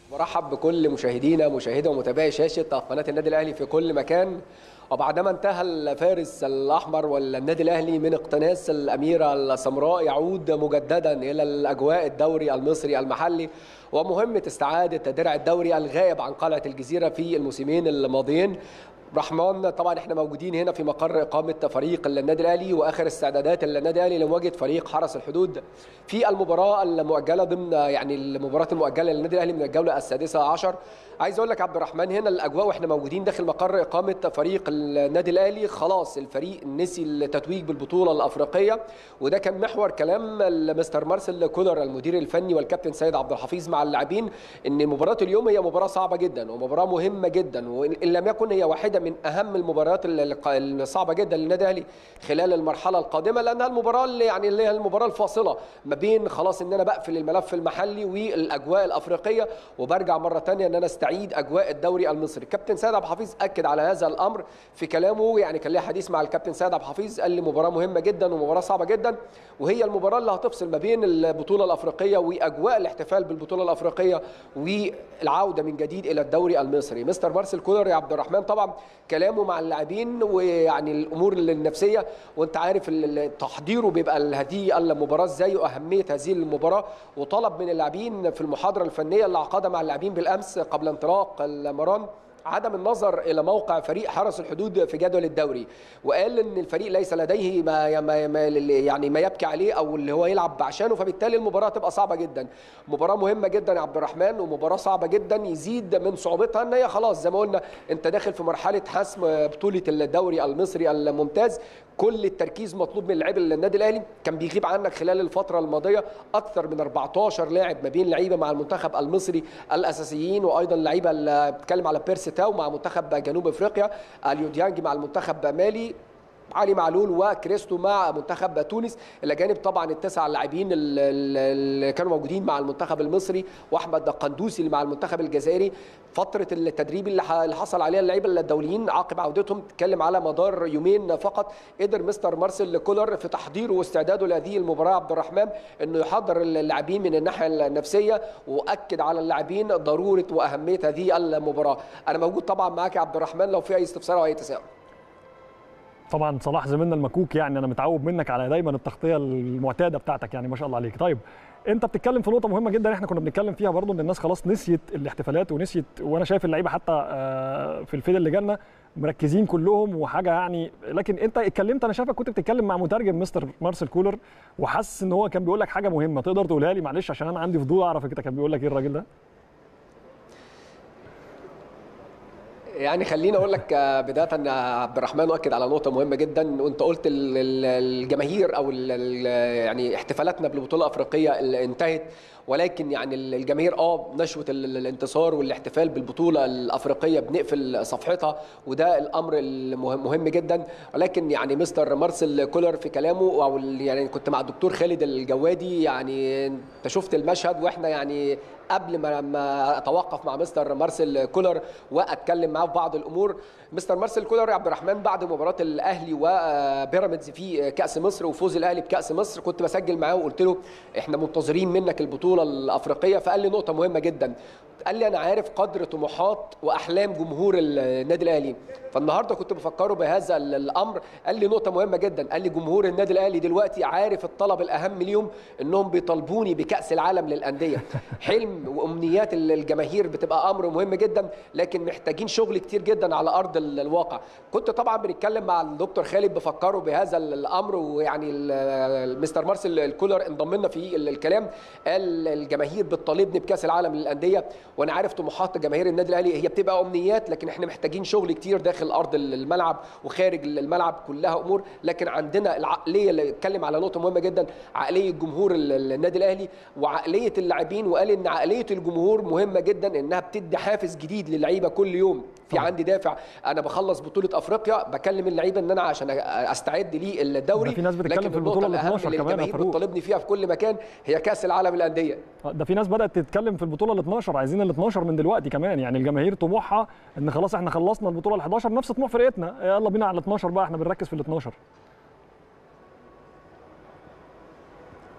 C: برحب بكل مشاهدينا مشاهدة ومتابعي شاشة قناة النادي الأهلي في كل مكان وبعدما انتهى الفارس الأحمر والنادي الأهلي من اقتناص الأميرة السمراء يعود مجددا إلى الأجواء الدوري المصري المحلي ومهمة استعادة درع الدوري الغائب عن قلعة الجزيرة في الموسمين الماضيين رحمن طبعا احنا موجودين هنا في مقر اقامه فريق النادي الاهلي واخر استعدادات النادي الاهلي لمواجهه فريق حرس الحدود في المباراه المؤجله ضمن يعني المباراه المؤجله للنادي الاهلي من الجوله السادسه عشر عايز اقول لك عبد الرحمن هنا الاجواء واحنا موجودين داخل مقر اقامه فريق النادي الاهلي خلاص الفريق نسي التتويج بالبطوله الافريقيه وده كان محور كلام مستر مارسيل كولر المدير الفني والكابتن سيد عبد الحفيظ مع اللاعبين ان مباراه اليوم هي مباراه صعبه جدا ومباراه مهمه جدا وان لم يكن هي واحده من اهم المباريات الصعبه جدا للنادي الاهلي خلال المرحله القادمه لانها المباراه اللي يعني اللي هي المباراه الفاصله ما بين خلاص ان انا بقفل الملف المحلي والاجواء الافريقيه وبرجع مره ثانيه ان انا استعيد اجواء الدوري المصري كابتن سيد عبد الحفيظ اكد على هذا الامر في كلامه يعني كان ليه حديث مع الكابتن سيد عبد الحفيظ قال لي مباراه مهمه جدا ومباراه صعبه جدا وهي المباراه اللي هتفصل ما بين البطوله الافريقيه واجواء الاحتفال بالبطوله الافريقيه والعوده من جديد الى الدوري المصري مستر مارسيل كولر يا عبد الرحمن طبعا كلامه مع اللاعبين ويعني الامور النفسيه وانت عارف تحضيره بيبقى هذه المباراه ازاي واهميه هذه المباراه وطلب من اللاعبين في المحاضره الفنيه اللي عقدها مع اللاعبين بالامس قبل انطلاق المران عدم النظر الى موقع فريق حرس الحدود في جدول الدوري وقال ان الفريق ليس لديه ما, ما, ما يعني ما يبكي عليه او اللي هو يلعب عشانه فبالتالي المباراه تبقى صعبه جدا مباراه مهمه جدا يا عبد الرحمن ومباراه صعبه جدا يزيد من صعوبتها ان هي خلاص زي ما قلنا انت داخل في مرحله حسم بطوله الدوري المصري الممتاز كل التركيز مطلوب من لاعبي النادي الاهلي كان بيغيب عنك خلال الفتره الماضيه اكثر من 14 لاعب ما بين لعيبه مع المنتخب المصري الاساسيين وايضا لعيبه اللي بتتكلم على بيرسي تاو مع منتخب جنوب افريقيا اليو ديانج مع المنتخب مالي علي معلول وكريستو مع منتخب تونس الاجانب طبعا التسع لاعبين اللي كانوا موجودين مع المنتخب المصري واحمد قندوسي اللي مع المنتخب الجزائري فتره التدريب اللي حصل عليها اللعيبه الدوليين عقب عودتهم تتكلم على مدار يومين فقط قدر مستر مارسيل كولر في تحضيره واستعداده لهذه المباراه عبد الرحمن انه يحضر اللاعبين من الناحيه النفسيه واكد على اللاعبين ضروره واهميه هذه المباراه انا موجود طبعا معاك يا عبد الرحمن لو في اي استفسار او اي تساؤل
A: طبعا صلاح زميلنا المكوك يعني انا متعود منك على دايما التغطيه المعتاده بتاعتك يعني ما شاء الله عليك طيب انت بتتكلم في نقطه مهمه جدا احنا كنا بنتكلم فيها برضو ان الناس خلاص نسيت الاحتفالات ونسيت وانا شايف اللعيبه حتى في الفيديو اللي جالنا مركزين كلهم وحاجه يعني لكن انت اتكلمت انا شايفك كنت بتتكلم مع مترجم مستر مارسيل كولر وحاسس ان هو كان بيقول لك حاجه مهمه تقدر تقولها لي معلش عشان انا عندي فضول اعرف انت كان بيقول لك ايه الراجل ده
C: يعني خليني اقول لك بدايه ان عبد الرحمن اؤكد على نقطه مهمه جدا وانت قلت الجماهير او يعني احتفالاتنا بالبطوله الافريقيه اللي انتهت ولكن يعني الجماهير اه نشوه الانتصار والاحتفال بالبطوله الافريقيه بنقفل صفحتها وده الامر المهم مهم جدا ولكن يعني مستر مارسيل كولر في كلامه او يعني كنت مع الدكتور خالد الجوادي يعني انت شفت المشهد واحنا يعني قبل ما ما اتوقف مع مستر مارسيل كولر واتكلم معاه في بعض الامور مستر مارسيل كولر يا عبد الرحمن بعد مباراه الاهلي وبيراميدز في كاس مصر وفوز الاهلي بكاس مصر كنت بسجل معاه وقلت له احنا منتظرين منك البطوله الافريقيه فقال لي نقطه مهمه جدا قال لي انا عارف قدر طموحات واحلام جمهور النادي الاهلي فالنهارده كنت بفكره بهذا الامر قال لي نقطه مهمه جدا قال لي جمهور النادي الاهلي دلوقتي عارف الطلب الاهم ليهم انهم بيطالبوني بكاس العالم للانديه حلم وامنيات الجماهير بتبقى امر مهم جدا لكن محتاجين شغل كتير جدا على ارض الواقع كنت طبعا بنتكلم مع الدكتور خالد بفكره بهذا الامر ويعني مستر مارسيل الكولر انضم لنا في الكلام قال الجماهير بتطالبني بكاس العالم للانديه وانا عارف طموحات جماهير النادي الاهلي هي بتبقى امنيات لكن احنا محتاجين شغل كتير داخل ارض الملعب وخارج الملعب كلها امور لكن عندنا العقليه اللي اتكلم على نقطه مهمه جدا عقليه جمهور النادي الاهلي وعقليه اللاعبين وقال ان عقليه الجمهور مهمه جدا انها بتدي حافز جديد للعيبه كل يوم في عندي دافع انا بخلص بطوله افريقيا بكلم اللعيبه ان انا عشان استعد للدوري
A: في ناس بتتكلم في البطوله ال 12 كمان
C: الجماهير بتطالبني فيها في كل مكان هي كاس العالم للانديه
A: ده في ناس بدات تتكلم في البطوله ال 12 عايزين ال 12 من دلوقتي كمان يعني الجماهير طموحها ان خلاص احنا خلصنا البطوله ال 11 نفس طموح فرقتنا يلا بينا على ال 12 بقى احنا بنركز في ال 12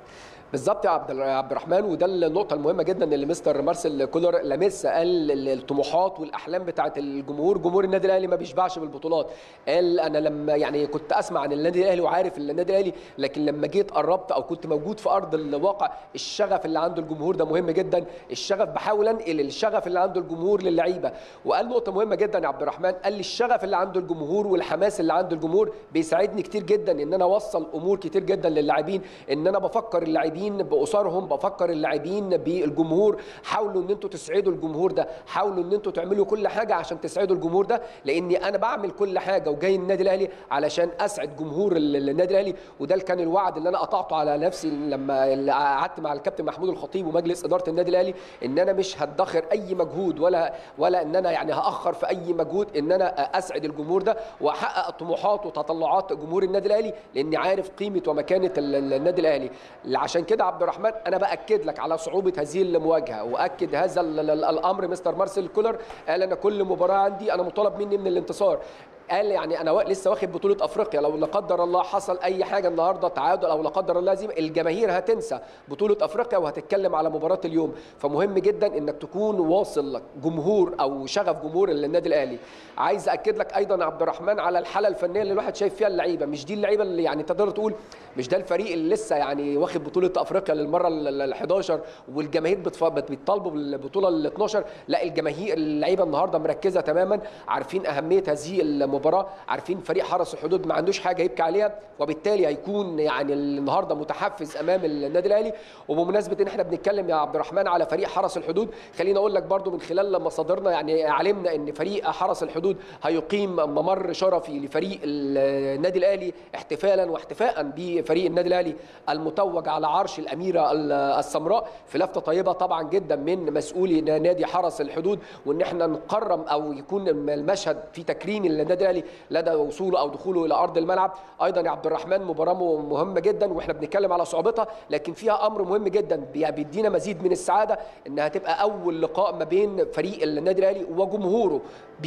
C: بالظبط يا عبد عبد الرحمن وده النقطه المهمه جدا اللي مستر مارسيل كولر لمسها قال الطموحات والاحلام بتاعه الجمهور جمهور النادي الاهلي ما بيشبعش بالبطولات قال انا لما يعني كنت اسمع عن النادي الاهلي وعارف النادي الاهلي لكن لما جيت قربت او كنت موجود في ارض الواقع الشغف اللي عنده الجمهور ده مهم جدا الشغف بحاول انقل الشغف اللي عنده الجمهور للعيبه وقال نقطه مهمه جدا يا عبد الرحمن قال لي الشغف اللي عنده الجمهور والحماس اللي عنده الجمهور بيساعدني كتير جدا ان انا اوصل امور كتير جدا للاعبين ان انا بفكر اللاعبين باسرهم بفكر اللاعبين بالجمهور حاولوا ان انتوا تسعدوا الجمهور ده حاولوا ان انتوا تعملوا كل حاجه عشان تسعدوا الجمهور ده لاني انا بعمل كل حاجه وجاي النادي الاهلي علشان اسعد جمهور النادي الاهلي وده اللي كان الوعد اللي انا قطعته على نفسي لما قعدت مع الكابتن محمود الخطيب ومجلس اداره النادي الاهلي ان انا مش هدخر اي مجهود ولا ولا ان انا يعني هاخر في اي مجهود ان انا اسعد الجمهور ده واحقق طموحات وتطلعات جمهور النادي الاهلي لاني عارف قيمه ومكانه النادي الاهلي عشان كده عبد الرحمن انا باكد لك على صعوبه هذه المواجهه واكد هذا الامر مستر مارسيل كولر قال انا كل مباراه عندي انا مطالب مني من الانتصار قال يعني انا لسه واخد بطوله افريقيا لو لا قدر الله حصل اي حاجه النهارده تعادل او لا قدر الله هزيمه الجماهير هتنسى بطوله افريقيا وهتتكلم على مباراه اليوم فمهم جدا انك تكون واصل جمهور او شغف جمهور النادي الاهلي عايز اكد لك ايضا عبد الرحمن على الحاله الفنيه اللي الواحد شايف فيها اللعيبه مش دي اللعيبه اللي يعني تقدر تقول مش ده الفريق اللي لسه يعني واخد بطوله افريقيا للمره ال 11 والجماهير بتطالبوا بالبطوله ال 12 لا الجماهير اللعيبه النهارده مركزه تماما عارفين اهميه هذه المباراه عارفين فريق حرس الحدود ما عندوش حاجه يبكي عليها وبالتالي هيكون يعني النهارده متحفز امام النادي الاهلي وبمناسبه ان احنا بنتكلم يا عبد الرحمن على فريق حرس الحدود خليني اقول لك برضو من خلال مصادرنا يعني علمنا ان فريق حرس الحدود هيقيم ممر شرفي لفريق النادي الاهلي احتفالا واحتفاء بفريق النادي الاهلي المتوج على عرش الاميره السمراء في لفته طيبه طبعا جدا من مسؤولي نادي حرس الحدود وان احنا نقرم او يكون المشهد في تكريم النادي الاهلي لدى وصوله او دخوله الى ارض الملعب ايضا يا عبد الرحمن مباراه مهمه جدا واحنا بنتكلم على صعوبتها لكن فيها امر مهم جدا بيدينا مزيد من السعاده انها تبقى اول لقاء ما بين فريق النادي الاهلي وجمهوره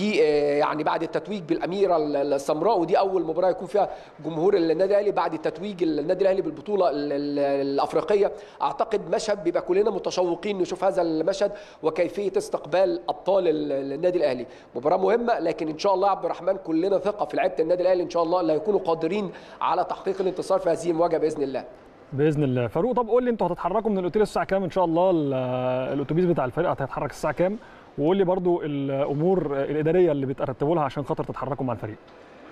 C: يعني بعد التتويج بالاميره السمراء ودي اول مباراه يكون فيها جمهور النادي الاهلي بعد التتويج النادي الاهلي بالبطوله الافريقيه اعتقد مشهد بيبقى كلنا متشوقين نشوف هذا المشهد وكيفيه استقبال ابطال النادي الاهلي مباراه مهمه لكن ان شاء الله يا عبد الرحمن كلنا ثقه في لعيبه النادي الاهلي ان شاء الله اللي هيكونوا قادرين على تحقيق الانتصار في هذه المواجهه باذن الله
A: باذن الله فاروق طب قول لي انتوا هتتحركوا من الاوتيل الساعه كام ان شاء الله الاتوبيس بتاع الفريق هيتحرك الساعه كام وقول لي برضو الامور الاداريه اللي بترتبوا لها عشان خاطر تتحركوا مع الفريق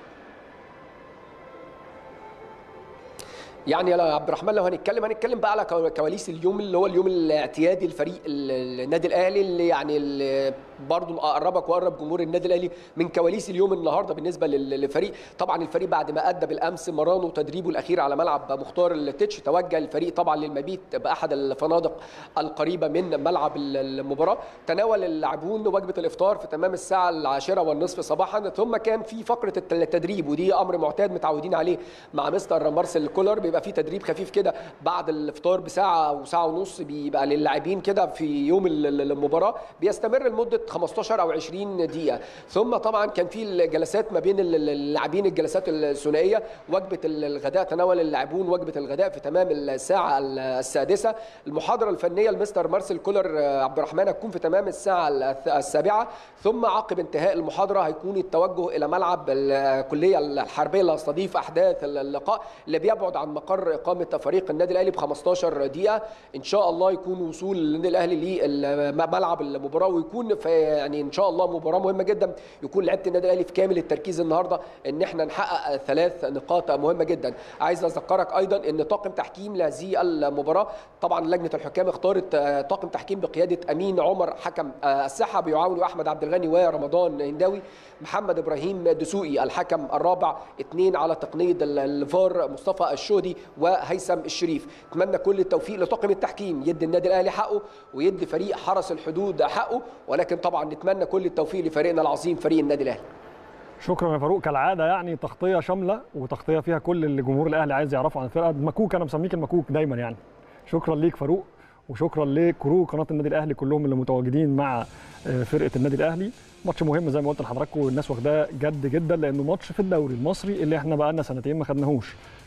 C: يعني يا عبد الرحمن لو هنتكلم هنتكلم بقى على كواليس اليوم اللي هو اليوم الاعتيادي لفريق النادي الاهلي اللي يعني اللي برضه اقربك واقرب جمهور النادي الاهلي من كواليس اليوم النهارده بالنسبه للفريق طبعا الفريق بعد ما ادى بالامس مرانه وتدريبه الاخير على ملعب مختار التتش توجه الفريق طبعا للمبيت باحد الفنادق القريبه من ملعب المباراه تناول اللاعبون وجبه الافطار في تمام الساعه العاشره والنصف صباحا ثم كان في فقره التدريب ودي امر معتاد متعودين عليه مع مستر مارسيل كولر بيبقى في تدريب خفيف كده بعد الافطار بساعه او ساعه ونص بيبقى للاعبين كده في يوم المباراه بيستمر لمده 15 او 20 دقيقه ثم طبعا كان في الجلسات ما بين اللاعبين الجلسات الثنائيه وجبه الغداء تناول اللاعبون وجبه الغداء في تمام الساعه السادسه المحاضره الفنيه لمستر مارسيل كولر عبد الرحمن هتكون في تمام الساعه السابعه ثم عقب انتهاء المحاضره هيكون التوجه الى ملعب الكليه الحربيه اللي هتستضيف احداث اللقاء اللي بيبعد عن مقر اقامه فريق النادي الاهلي ب 15 دقيقه ان شاء الله يكون وصول النادي الاهلي لملعب المباراه ويكون في يعني ان شاء الله مباراه مهمه جدا يكون لعيبه النادي الاهلي في كامل التركيز النهارده ان احنا نحقق ثلاث نقاط مهمه جدا عايز اذكرك ايضا ان طاقم تحكيم لهذه المباراه طبعا لجنه الحكام اختارت طاقم تحكيم بقياده امين عمر حكم الساحه بيعاون احمد عبد الغني ورمضان هنداوي محمد ابراهيم دسوقي الحكم الرابع اثنين على تقنيه الفار مصطفى الشودي وهيثم الشريف اتمنى كل التوفيق لطاقم التحكيم يدي النادي الاهلي حقه ويدي فريق حرس الحدود حقه ولكن طبعا نتمنى كل التوفيق لفريقنا العظيم فريق النادي الاهلي
A: شكرا يا فاروق كالعاده يعني تغطيه شامله وتغطيه فيها كل اللي جمهور الاهلي عايز يعرفه عن الفرقه مكوك انا مسميك المكوك دايما يعني شكرا ليك فاروق وشكرا لكرو قناه النادي الاهلي كلهم اللي متواجدين مع فرقه النادي الاهلي ماتش مهم زي ما قلت لحضراتكم والناس واخداه جد جدا لانه ماتش في الدوري المصري اللي احنا بقى لنا سنتين ما خدناهوش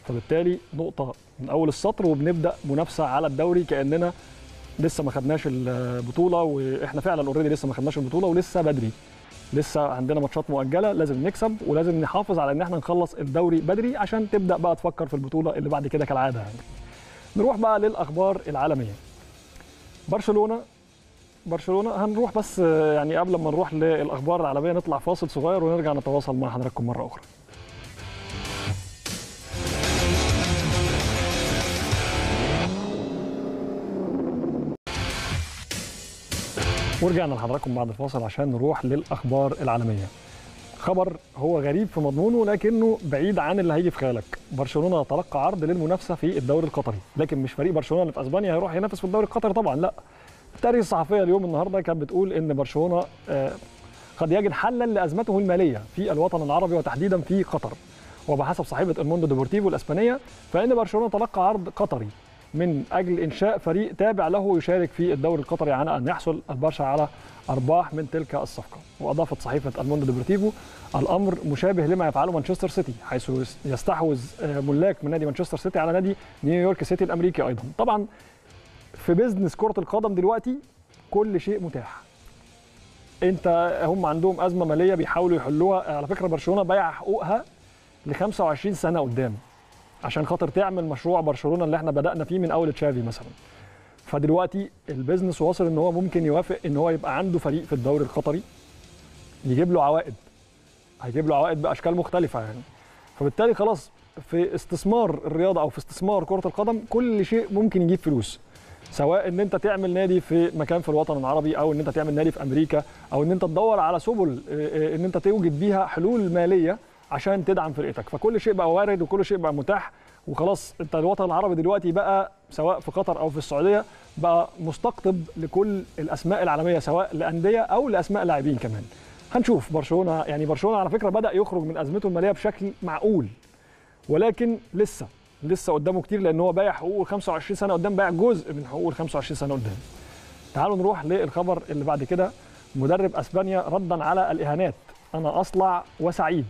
A: فبالتالي نقطه من اول السطر وبنبدا منافسه على الدوري كاننا لسه ما خدناش البطوله واحنا فعلا اوريدي لسه ما خدناش البطوله ولسه بدري لسه عندنا ماتشات مؤجله لازم نكسب ولازم نحافظ على ان احنا نخلص الدوري بدري عشان تبدا بقى تفكر في البطوله اللي بعد كده كالعاده يعني. نروح بقى للاخبار العالميه برشلونه برشلونه هنروح بس يعني قبل ما نروح للاخبار العالميه نطلع فاصل صغير ونرجع نتواصل مع حضراتكم مره اخرى ورجعنا لحضراتكم بعد الفاصل عشان نروح للاخبار العالميه خبر هو غريب في مضمونه لكنه بعيد عن اللي هيجي في خيالك برشلونه تلقى عرض للمنافسه في الدوري القطري لكن مش فريق برشلونه اللي في اسبانيا هيروح ينافس في الدوري القطري طبعا لا التاريخ الصحفيه اليوم النهارده كانت بتقول ان برشلونه آه، قد يجد حلا لازمته الماليه في الوطن العربي وتحديدا في قطر وبحسب صحيفه الموندو ديبورتيفو الاسبانيه فان برشلونه تلقى عرض قطري من اجل انشاء فريق تابع له يشارك في الدوري القطري على ان يحصل البرشا على ارباح من تلك الصفقه واضافت صحيفه الموندو ديبورتيفو الامر مشابه لما يفعله مانشستر سيتي حيث يستحوذ آه، ملاك من نادي مانشستر سيتي على نادي نيويورك سيتي الامريكي ايضا طبعا في بيزنس كره القدم دلوقتي كل شيء متاح انت هم عندهم ازمه ماليه بيحاولوا يحلوها على فكره برشلونه بايع حقوقها ل 25 سنه قدام عشان خاطر تعمل مشروع برشلونه اللي احنا بدانا فيه من اول تشافي مثلا فدلوقتي البيزنس واصل ان هو ممكن يوافق ان هو يبقى عنده فريق في الدوري القطري يجيب له عوائد هيجيب له عوائد باشكال مختلفه يعني فبالتالي خلاص في استثمار الرياضه او في استثمار كره القدم كل شيء ممكن يجيب فلوس سواء ان انت تعمل نادي في مكان في الوطن العربي او ان انت تعمل نادي في امريكا او ان انت تدور على سبل آه، آه، ان انت توجد بيها حلول ماليه عشان تدعم فرقتك فكل شيء بقى وارد وكل شيء بقى متاح وخلاص انت الوطن العربي دلوقتي بقى سواء في قطر او في السعوديه بقى مستقطب لكل الاسماء العالميه سواء لانديه او لاسماء لاعبين كمان هنشوف برشلونه يعني برشلونه على فكره بدا يخرج من ازمته الماليه بشكل معقول ولكن لسه لسه قدامه كتير لان هو بايع حقوقه 25 سنه قدام بايع جزء من حقوقه 25 سنه قدام تعالوا نروح للخبر اللي بعد كده مدرب اسبانيا ردا على الاهانات انا اصلع وسعيد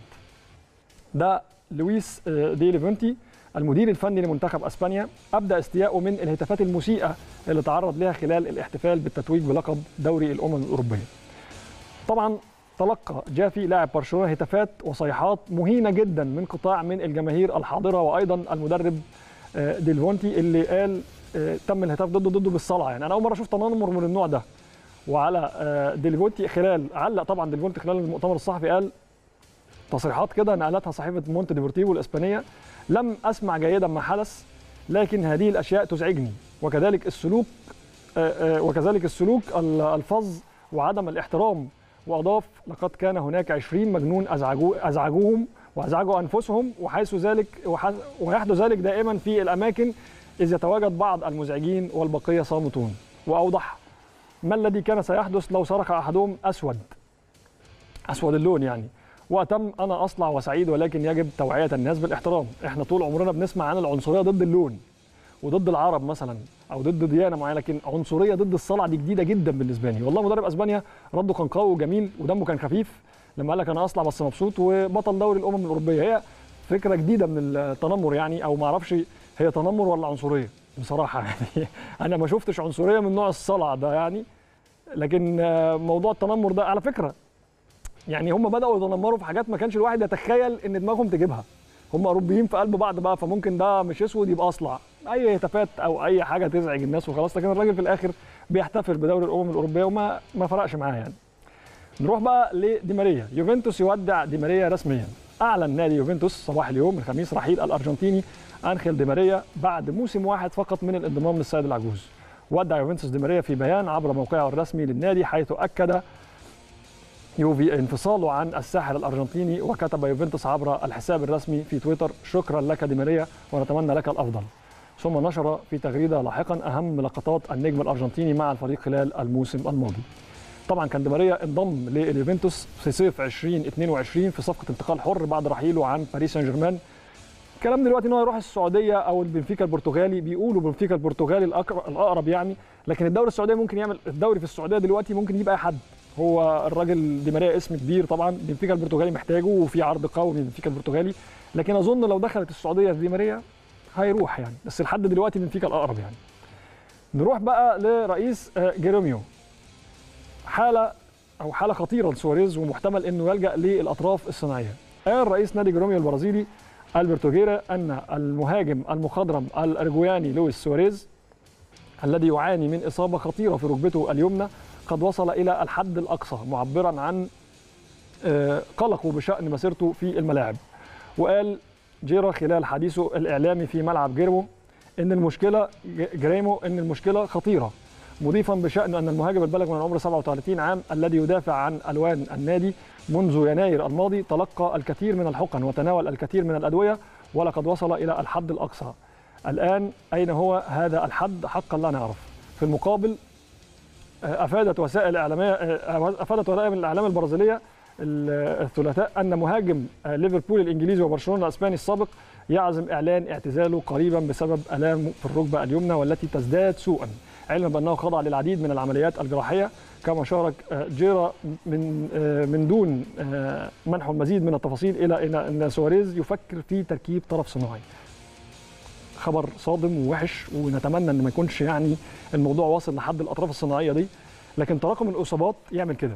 A: ده لويس آه، دي ليفونتي المدير الفني لمنتخب اسبانيا ابدا استياءه من الهتافات المسيئه اللي تعرض لها خلال الاحتفال بالتتويج بلقب دوري الامم الاوروبيه. طبعا تلقى جافي لاعب برشلونه هتافات وصيحات مهينه جدا من قطاع من الجماهير الحاضره وايضا المدرب آه، ديلفونتي اللي قال آه، تم الهتاف ضده ضده بالصلعه يعني انا اول مره اشوف تنمر من النوع ده وعلى آه، ديلفونتي خلال علق طبعا ديلفونتي خلال المؤتمر الصحفي قال تصريحات كده نقلتها صحيفه مونت ديبورتيفو الاسبانيه لم اسمع جيدا ما حدث لكن هذه الاشياء تزعجني وكذلك السلوك آه، آه، وكذلك السلوك ال- الفظ وعدم الاحترام واضاف لقد كان هناك 20 مجنون ازعجوا ازعجوهم وازعجوا انفسهم وحيث ذلك وح- ويحدث ذلك دائما في الاماكن اذ يتواجد بعض المزعجين والبقيه صامتون واوضح ما الذي كان سيحدث لو صرخ احدهم اسود اسود اللون يعني وتم انا اصلع وسعيد ولكن يجب توعيه الناس بالاحترام احنا طول عمرنا بنسمع عن العنصريه ضد اللون وضد العرب مثلا او ضد ديانه معينه لكن عنصريه ضد الصلع دي جديده جدا بالنسبه لي والله مدرب اسبانيا رده كان قوي وجميل ودمه كان خفيف لما قال لك انا اصلع بس مبسوط وبطل دوري الامم الاوروبيه هي فكره جديده من التنمر يعني او ما اعرفش هي تنمر ولا عنصريه بصراحه يعني انا ما شفتش عنصريه من نوع الصلع ده يعني لكن آه، موضوع التنمر ده على فكره يعني هم بداوا يتنمروا في حاجات ما كانش الواحد يتخيل ان دماغهم تجيبها هم اوروبيين في قلب بعض بقى فممكن ده مش اسود يبقى اصلع اي هتافات او اي حاجه تزعج الناس وخلاص لكن الراجل في الاخر بيحتفل بدوري الامم الاوروبيه وما ما فرقش معاه يعني نروح بقى لدي ماريا يوفنتوس يودع دي ماريا رسميا اعلن نادي يوفنتوس صباح اليوم الخميس رحيل الارجنتيني انخيل دي ماريا بعد موسم واحد فقط من الانضمام للسيد العجوز ودع يوفنتوس دي ماريا في بيان عبر موقعه الرسمي للنادي حيث اكد يوفي انفصاله عن الساحر الارجنتيني وكتب يوفنتوس عبر الحساب الرسمي في تويتر شكرا لك دي ماريا ونتمنى لك الافضل ثم نشر في تغريده لاحقا اهم لقطات النجم الارجنتيني مع الفريق خلال الموسم الماضي طبعا كان دي ماريا انضم لليوفنتوس في صيف 2022 في صفقه انتقال حر بعد رحيله عن باريس سان جيرمان الكلام دلوقتي ان هو يروح السعوديه او البنفيكا البرتغالي بيقولوا بنفيكا البرتغالي الأقر- الاقرب يعني لكن الدوري السعوديه ممكن يعمل الدوري في السعوديه دلوقتي ممكن يجيب اي حد هو الراجل دي ماريا اسم كبير طبعا بنفيكا البرتغالي محتاجه وفي عرض قوي من بنفيكا البرتغالي لكن اظن لو دخلت السعوديه دي ماريا هيروح يعني بس لحد دلوقتي بنفيكا الاقرب يعني نروح بقى لرئيس آه، جيروميو حاله او حاله خطيره لسواريز ومحتمل انه يلجا للاطراف الصناعيه قال رئيس نادي جيروميو البرازيلي البرتو جيرا ان المهاجم المخضرم الارجوياني لويس سواريز الذي يعاني من اصابه خطيره في ركبته اليمنى قد وصل الى الحد الاقصى معبرا عن آه، قلقه بشان مسيرته في الملاعب وقال جيرا خلال حديثه الاعلامي في ملعب جيرمو ان المشكله ج- جريمو ان المشكله خطيره مضيفا بشان ان المهاجم البالغ من العمر 37 عام الذي يدافع عن الوان النادي منذ يناير الماضي تلقى الكثير من الحقن وتناول الكثير من الادويه ولقد وصل الى الحد الاقصى الان اين هو هذا الحد حقا لا نعرف في المقابل آه، افادت وسائل اعلاميه آه، افادت وسائل الاعلام البرازيليه ال- الثلاثاء ان مهاجم آه، ليفربول الانجليزي وبرشلونه الاسباني السابق يعزم اعلان اعتزاله قريبا بسبب الام في الركبه اليمنى والتي تزداد سوءا علما بانه خضع للعديد من العمليات الجراحيه كما شارك آه، جيرا من آه، من دون آه، منح المزيد من التفاصيل الى ان ان سواريز يفكر في تركيب طرف صناعي خبر صادم ووحش ونتمنى ان ما يكونش يعني الموضوع واصل لحد الاطراف الصناعيه دي لكن تراكم الاصابات يعمل كده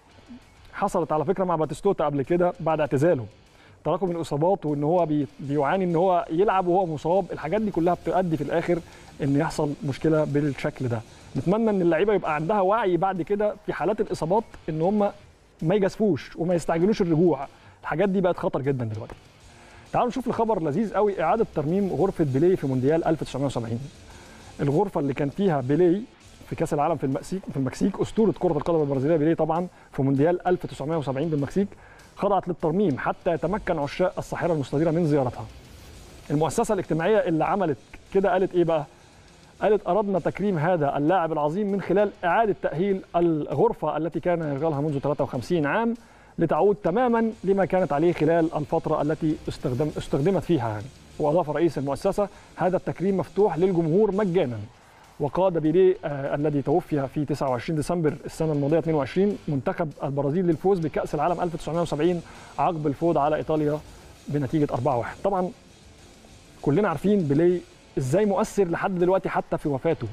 A: حصلت على فكره مع باتيستوتا قبل كده بعد اعتزاله تراكم الاصابات وان هو بي بيعاني ان هو يلعب وهو مصاب الحاجات دي كلها بتؤدي في الاخر ان يحصل مشكله بالشكل ده نتمنى ان اللعيبه يبقى عندها وعي بعد كده في حالات الاصابات ان هم ما يجازفوش وما يستعجلوش الرجوع الحاجات دي بقت خطر جدا دلوقتي تعالوا نشوف الخبر لذيذ قوي اعاده ترميم غرفه بيليه في مونديال 1970 الغرفه اللي كان فيها بيليه في كاس العالم في المكسيك في المكسيك اسطوره كره القدم البرازيليه بيليه طبعا في مونديال 1970 بالمكسيك خضعت للترميم حتى يتمكن عشاق الصاحره المستديره من زيارتها المؤسسه الاجتماعيه اللي عملت كده قالت ايه بقى قالت اردنا تكريم هذا اللاعب العظيم من خلال اعاده تاهيل الغرفه التي كان يشغلها منذ 53 عام لتعود تماما لما كانت عليه خلال الفتره التي استخدم استخدمت فيها يعني واضاف رئيس المؤسسه هذا التكريم مفتوح للجمهور مجانا وقاد بيليه آه الذي توفي في 29 ديسمبر السنه الماضيه 22 منتخب البرازيل للفوز بكاس العالم 1970 عقب الفوز على ايطاليا بنتيجه 4-1 طبعا كلنا عارفين بيليه ازاي مؤثر لحد دلوقتي حتى في وفاته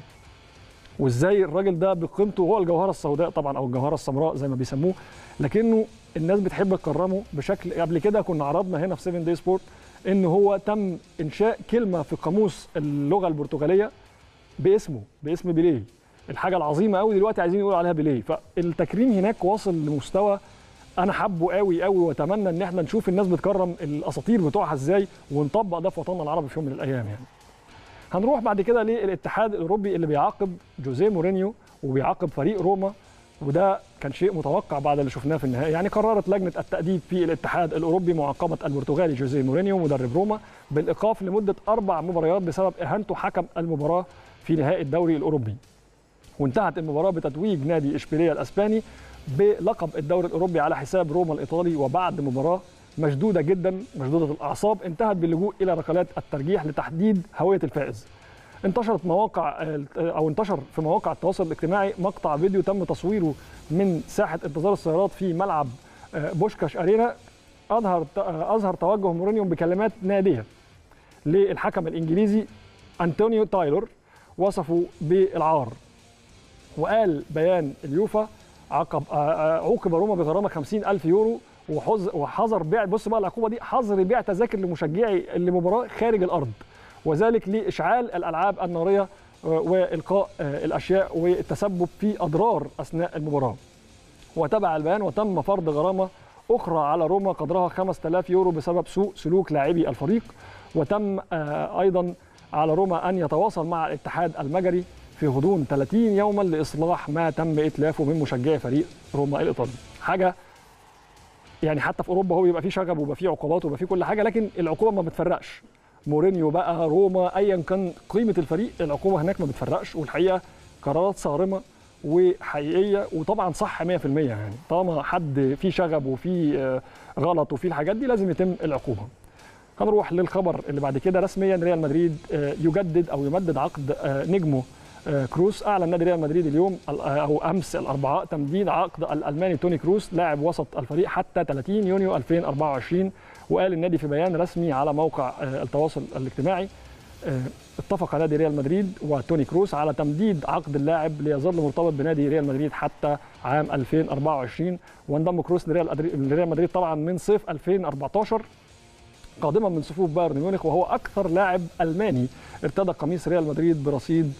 A: وازاي الراجل ده بقيمته هو الجوهره السوداء طبعا او الجوهره السمراء زي ما بيسموه لكنه الناس بتحب تكرمه بشكل قبل كده كنا عرضنا هنا في 7 داي سبورت ان هو تم انشاء كلمه في قاموس اللغه البرتغاليه باسمه باسم بيليه الحاجه العظيمه قوي دلوقتي عايزين يقولوا عليها بيليه فالتكريم هناك واصل لمستوى انا حابه قوي قوي واتمنى ان احنا نشوف الناس بتكرم الاساطير بتوعها ازاي ونطبق ده في وطننا العربي في يوم من الايام يعني هنروح بعد كده للاتحاد الاوروبي اللي بيعاقب جوزيه مورينيو وبيعاقب فريق روما وده كان شيء متوقع بعد اللي شفناه في النهائي يعني قررت لجنه التاديب في الاتحاد الاوروبي معاقبه البرتغالي جوزيه مورينيو مدرب روما بالايقاف لمده اربع مباريات بسبب اهانته حكم المباراه في نهائي الدوري الاوروبي وانتهت المباراه بتتويج نادي اشبيليه الاسباني بلقب الدوري الاوروبي على حساب روما الايطالي وبعد مباراه مشدوده جدا مشدوده الاعصاب انتهت باللجوء الى ركلات الترجيح لتحديد هويه الفائز انتشرت مواقع او انتشر في مواقع التواصل الاجتماعي مقطع فيديو تم تصويره من ساحه انتظار السيارات في ملعب بوشكاش ارينا اظهر اظهر توجه مورينيو بكلمات ناديه للحكم الانجليزي انطونيو تايلور وصفه بالعار وقال بيان اليوفا عقب عوقب روما بغرامه 50 ألف يورو وحظر بيع بص بقى العقوبه دي حظر بيع تذاكر لمشجعي المباراه خارج الارض وذلك لاشعال الالعاب الناريه والقاء الاشياء والتسبب في اضرار اثناء المباراه. وتبع البيان وتم فرض غرامه اخرى على روما قدرها 5000 يورو بسبب سوء سلوك لاعبي الفريق وتم ايضا على روما ان يتواصل مع الاتحاد المجري في غضون 30 يوما لاصلاح ما تم اتلافه من مشجعي فريق روما الايطالي. حاجه يعني حتى في اوروبا هو بيبقى فيه شغب وبيبقى فيه عقوبات وبيبقى فيه كل حاجه لكن العقوبه ما بتفرقش. مورينيو بقى روما ايا كان قيمه الفريق العقوبه هناك ما بتفرقش والحقيقه قرارات صارمه وحقيقيه وطبعا صح 100% يعني طالما حد فيه شغب وفيه غلط وفيه الحاجات دي لازم يتم العقوبه. هنروح للخبر اللي بعد كده رسميا ريال مدريد يجدد او يمدد عقد نجمه آه، كروس اعلن نادي ريال مدريد اليوم ال- آه، او امس الاربعاء تمديد عقد الالماني توني كروس لاعب وسط الفريق حتى 30 يونيو 2024 وقال النادي في بيان رسمي على موقع آه، التواصل الاجتماعي آه، اتفق نادي ريال مدريد وتوني كروس على تمديد عقد اللاعب ليظل مرتبط بنادي ريال مدريد حتى عام 2024 وانضم كروس لريال أدري- لريال مدريد طبعا من صيف 2014 قادما من صفوف بايرن ميونخ وهو اكثر لاعب الماني ارتدى قميص ريال مدريد برصيد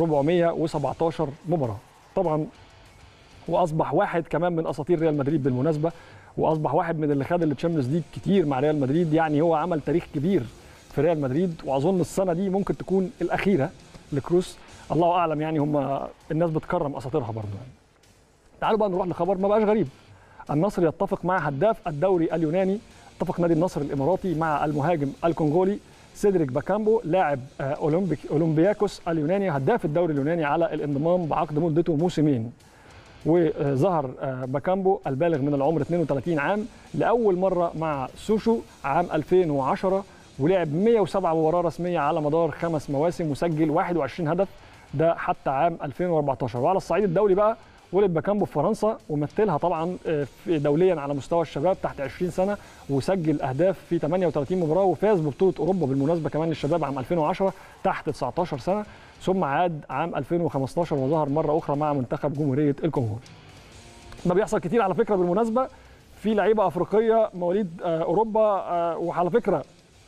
A: 417 مباراه طبعا واصبح واحد كمان من اساطير ريال مدريد بالمناسبه واصبح واحد من اللي خد التشامبيونز ليج كتير مع ريال مدريد يعني هو عمل تاريخ كبير في ريال مدريد واظن السنه دي ممكن تكون الاخيره لكروس الله اعلم يعني هم الناس بتكرم اساطيرها برضه يعني. تعالوا بقى نروح لخبر ما بقاش غريب النصر يتفق مع هداف الدوري اليوناني اتفق نادي النصر الاماراتي مع المهاجم الكونغولي سيدريك باكامبو لاعب آه، اولمبيك اولمبياكوس اليوناني هداف الدوري اليوناني على الانضمام بعقد مدته موسمين وظهر آه، باكامبو البالغ من العمر 32 عام لاول مره مع سوشو عام 2010 ولعب 107 مباراه رسميه على مدار خمس مواسم وسجل 21 هدف ده حتى عام 2014 وعلى الصعيد الدولي بقى ولد باكامبو في فرنسا ومثلها طبعا آه، في- دوليا على مستوى الشباب تحت 20 سنه وسجل اهداف في 38 مباراه وفاز ببطوله اوروبا بالمناسبه كمان للشباب عام 2010 تحت 19 سنه ثم عاد عام 2015 وظهر مره اخرى مع منتخب جمهوريه الكونغو ده بيحصل كتير على فكره بالمناسبه في لعيبه افريقيه مواليد آه، اوروبا آه، وعلى فكره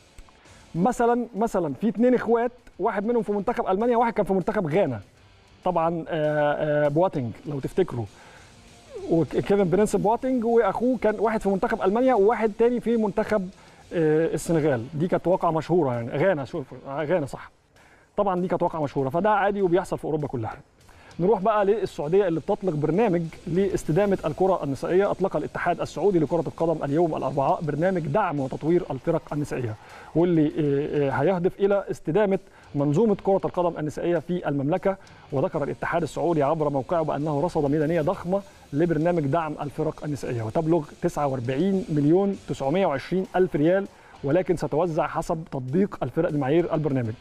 A: مثلا مثلا في اثنين اخوات واحد منهم في منتخب المانيا واحد كان في منتخب غانا طبعا آه، آه، بواتينج لو تفتكروا وكيفن برنس بواتينج واخوه كان واحد في منتخب المانيا وواحد تاني في منتخب آه، السنغال دي كانت واقعه مشهوره يعني غانا شوف آه، غانا صح طبعا دي كانت واقعه مشهوره فده عادي وبيحصل في اوروبا كلها نروح بقى للسعوديه اللي بتطلق برنامج لاستدامه الكره النسائيه اطلق الاتحاد السعودي لكره القدم اليوم الاربعاء برنامج دعم وتطوير الفرق النسائيه واللي آه، آه، هيهدف الى استدامه منظومه كره القدم النسائيه في المملكه وذكر الاتحاد السعودي عبر موقعه بانه رصد ميزانيه ضخمه لبرنامج دعم الفرق النسائيه وتبلغ 49 مليون 920 الف ريال ولكن ستوزع حسب تطبيق الفرق المعايير البرنامج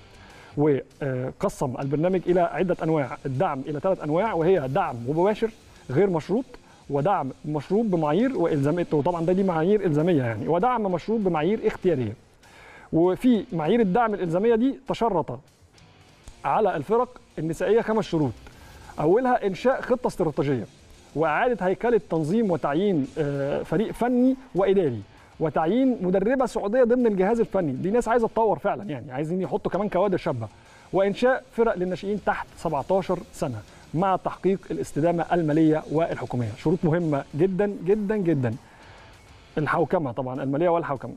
A: وقسم البرنامج الى عده انواع الدعم الى ثلاث انواع وهي دعم مباشر غير مشروط ودعم مشروط بمعايير والزاميه وطبعا ده دي معايير الزاميه يعني ودعم مشروط بمعايير اختياريه وفي معايير الدعم الالزاميه دي تشرط على الفرق النسائيه خمس شروط اولها انشاء خطه استراتيجيه واعاده هيكله تنظيم وتعيين آه، فريق فني واداري وتعيين مدربه سعوديه ضمن الجهاز الفني دي ناس عايزه تطور فعلا يعني عايزين يحطوا كمان كوادر شابه وانشاء فرق للناشئين تحت 17 سنه مع تحقيق الاستدامه الماليه والحكوميه شروط مهمه جدا جدا جدا الحوكمه طبعا الماليه والحوكمه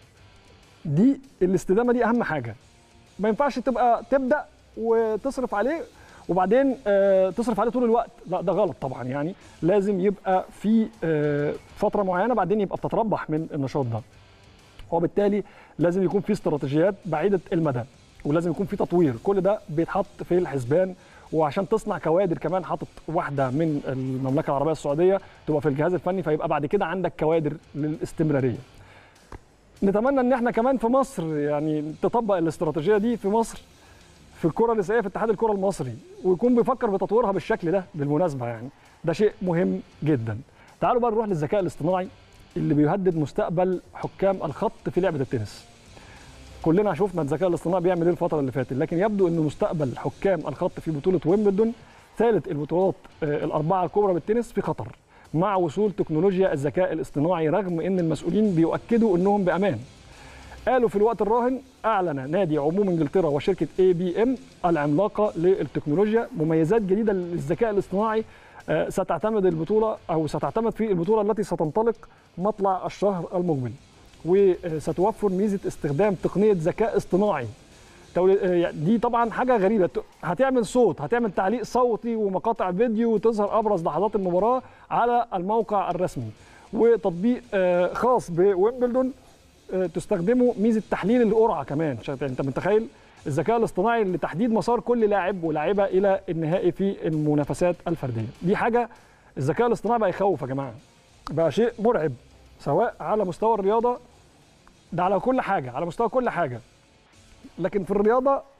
A: دي الاستدامه دي اهم حاجه ما ينفعش تبقى تبدا وتصرف عليه وبعدين آه، تصرف عليه طول الوقت لا ده غلط طبعا يعني لازم يبقى في آه، فتره معينه بعدين يبقى بتتربح من النشاط ده وبالتالي لازم يكون في استراتيجيات بعيده المدى ولازم يكون في تطوير كل ده بيتحط في الحسبان وعشان تصنع كوادر كمان حاطط واحده من المملكه العربيه السعوديه تبقى في الجهاز الفني فيبقى بعد كده عندك كوادر للاستمراريه نتمنى ان احنا كمان في مصر يعني تطبق الاستراتيجيه دي في مصر في الكره النسائيه في اتحاد الكره المصري ويكون بيفكر بتطويرها بالشكل ده بالمناسبه يعني ده شيء مهم جدا تعالوا بقى نروح للذكاء الاصطناعي اللي بيهدد مستقبل حكام الخط في لعبه التنس كلنا شفنا الذكاء الاصطناعي بيعمل ايه الفتره اللي فاتت لكن يبدو ان مستقبل حكام الخط في بطوله ويمبلدون ثالث البطولات آه، الاربعه الكبرى بالتنس في خطر مع وصول تكنولوجيا الذكاء الاصطناعي رغم ان المسؤولين بيؤكدوا انهم بامان قالوا في الوقت الراهن اعلن نادي عموم انجلترا وشركه اي بي ام العملاقه للتكنولوجيا مميزات جديده للذكاء الاصطناعي آه، ستعتمد البطوله او ستعتمد في البطوله التي ستنطلق مطلع الشهر المقبل وستوفر ميزه استخدام تقنيه ذكاء اصطناعي تولي- آه، دي طبعا حاجه غريبه ت- هتعمل صوت هتعمل تعليق صوتي ومقاطع فيديو وتظهر ابرز لحظات المباراه على الموقع الرسمي وتطبيق آه، خاص بويمبلدون آه، تستخدمه ميزه تحليل القرعه كمان شايف- انت متخيل الذكاء الاصطناعي لتحديد مسار كل لاعب ولاعيبه الى النهائي في المنافسات الفرديه دي حاجه الذكاء الاصطناعي بقى يخوف يا جماعه بقى شيء مرعب سواء على مستوى الرياضه ده على كل حاجه على مستوى كل حاجه لكن في الرياضه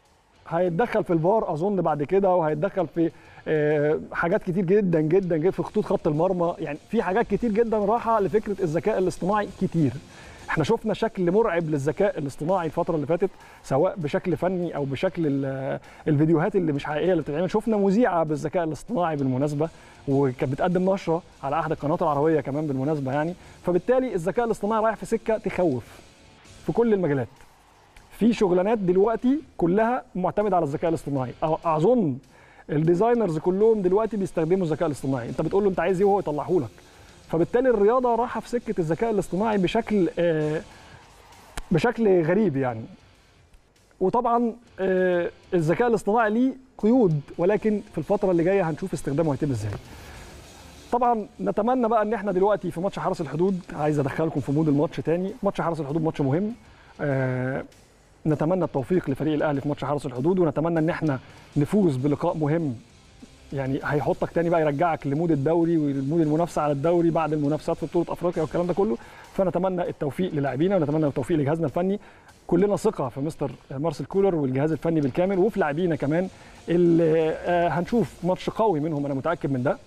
A: هيتدخل في الفار اظن بعد كده وهيتدخل في آه، حاجات كتير جدا جدا جدا في خطوط خط المرمى يعني في حاجات كتير جدا راحه لفكره الذكاء الاصطناعي كتير احنا شفنا شكل مرعب للذكاء الاصطناعي الفتره اللي فاتت سواء بشكل فني او بشكل ال- الفيديوهات اللي مش حقيقيه اللي بتتعمل شفنا مذيعه بالذكاء الاصطناعي بالمناسبه وكانت بتقدم نشره على احد القنوات العربيه كمان بالمناسبه يعني فبالتالي الذكاء الاصطناعي رايح في سكه تخوف في كل المجالات في شغلانات دلوقتي كلها معتمده على الذكاء الاصطناعي أو اظن الديزاينرز كلهم دلوقتي بيستخدموا الذكاء الاصطناعي انت بتقول له انت عايز ايه وهو يطلعه لك فبالتالي الرياضه رايحه في سكه الذكاء الاصطناعي بشكل آه، بشكل غريب يعني وطبعا آه، الذكاء الاصطناعي ليه قيود ولكن في الفتره اللي جايه هنشوف استخدامه هيتم ازاي طبعا نتمنى بقى ان احنا دلوقتي في ماتش حرس الحدود عايز ادخلكم في مود الماتش تاني ماتش حرس الحدود ماتش مهم آه، نتمنى التوفيق لفريق الاهلي في ماتش حرس الحدود ونتمنى ان احنا نفوز بلقاء مهم يعني هيحطك تاني بقى يرجعك لمود الدوري ولمود المنافسه على الدوري بعد المنافسات في بطوله افريقيا والكلام ده كله فنتمنى التوفيق للاعبينا ونتمنى التوفيق لجهازنا الفني كلنا ثقه في مستر مارسيل كولر والجهاز الفني بالكامل وفي لاعبينا كمان اللي آه، هنشوف ماتش قوي منهم انا متاكد من ده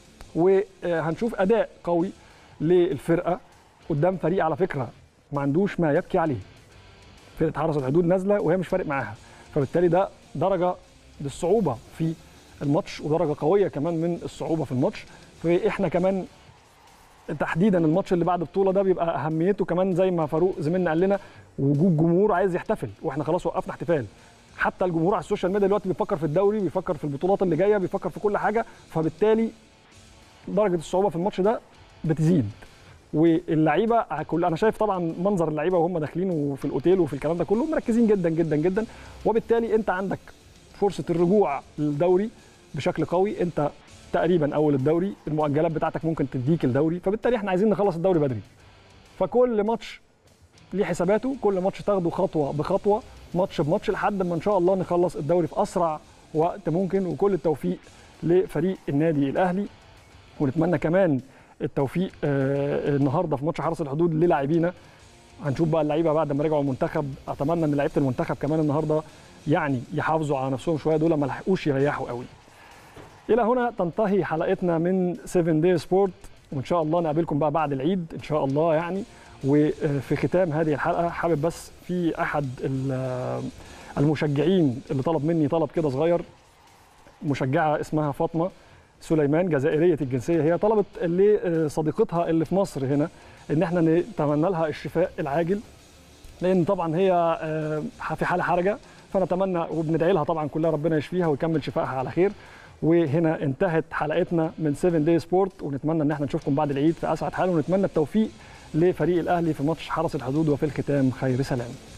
A: وهنشوف اداء قوي للفرقه قدام فريق على فكره ما عندوش ما يبكي عليه فرقه حرس الحدود نازله وهي مش فارق معاها فبالتالي ده درجه للصعوبه في الماتش ودرجه قويه كمان من الصعوبه في الماتش فاحنا كمان تحديدا الماتش اللي بعد بطوله ده بيبقى اهميته كمان زي ما فاروق زميلنا قال لنا وجود جمهور عايز يحتفل واحنا خلاص وقفنا احتفال حتى الجمهور على السوشيال ميديا دلوقتي بيفكر في الدوري بيفكر في البطولات اللي جايه بيفكر في كل حاجه فبالتالي درجه الصعوبه في الماتش ده بتزيد واللعيبه كل انا شايف طبعا منظر اللعيبه وهم داخلين وفي الاوتيل وفي الكلام ده كله مركزين جدا جدا جدا وبالتالي انت عندك فرصه الرجوع للدوري بشكل قوي انت تقريبا اول الدوري المؤجلات بتاعتك ممكن تديك الدوري فبالتالي احنا عايزين نخلص الدوري بدري فكل ماتش ليه حساباته كل ماتش تاخده خطوه بخطوه ماتش بماتش لحد ما ان شاء الله نخلص الدوري في اسرع وقت ممكن وكل التوفيق لفريق النادي الاهلي ونتمنى كمان التوفيق آه، النهارده في ماتش حرس الحدود للاعبينا هنشوف بقى اللعيبه بعد ما رجعوا المنتخب اتمنى ان لعيبه المنتخب كمان النهارده يعني يحافظوا على نفسهم شويه دول ما لحقوش يريحوا قوي الى هنا تنتهي حلقتنا من 7 داي سبورت وان شاء الله نقابلكم بقى بعد العيد ان شاء الله يعني وفي ختام هذه الحلقه حابب بس في احد ال- المشجعين اللي طلب مني طلب كده صغير مشجعه اسمها فاطمه سليمان جزائريه الجنسيه هي طلبت لصديقتها اللي في مصر هنا ان احنا نتمنى لها الشفاء العاجل لان طبعا هي آه، في حاله حرجه فنتمنى وبندعي لها طبعا كلها ربنا يشفيها ويكمل شفائها على خير وهنا انتهت حلقتنا من 7 داي سبورت ونتمنى ان احنا نشوفكم بعد العيد في اسعد حال ونتمنى التوفيق لفريق الاهلي في ماتش حرس الحدود وفي الختام خير سلام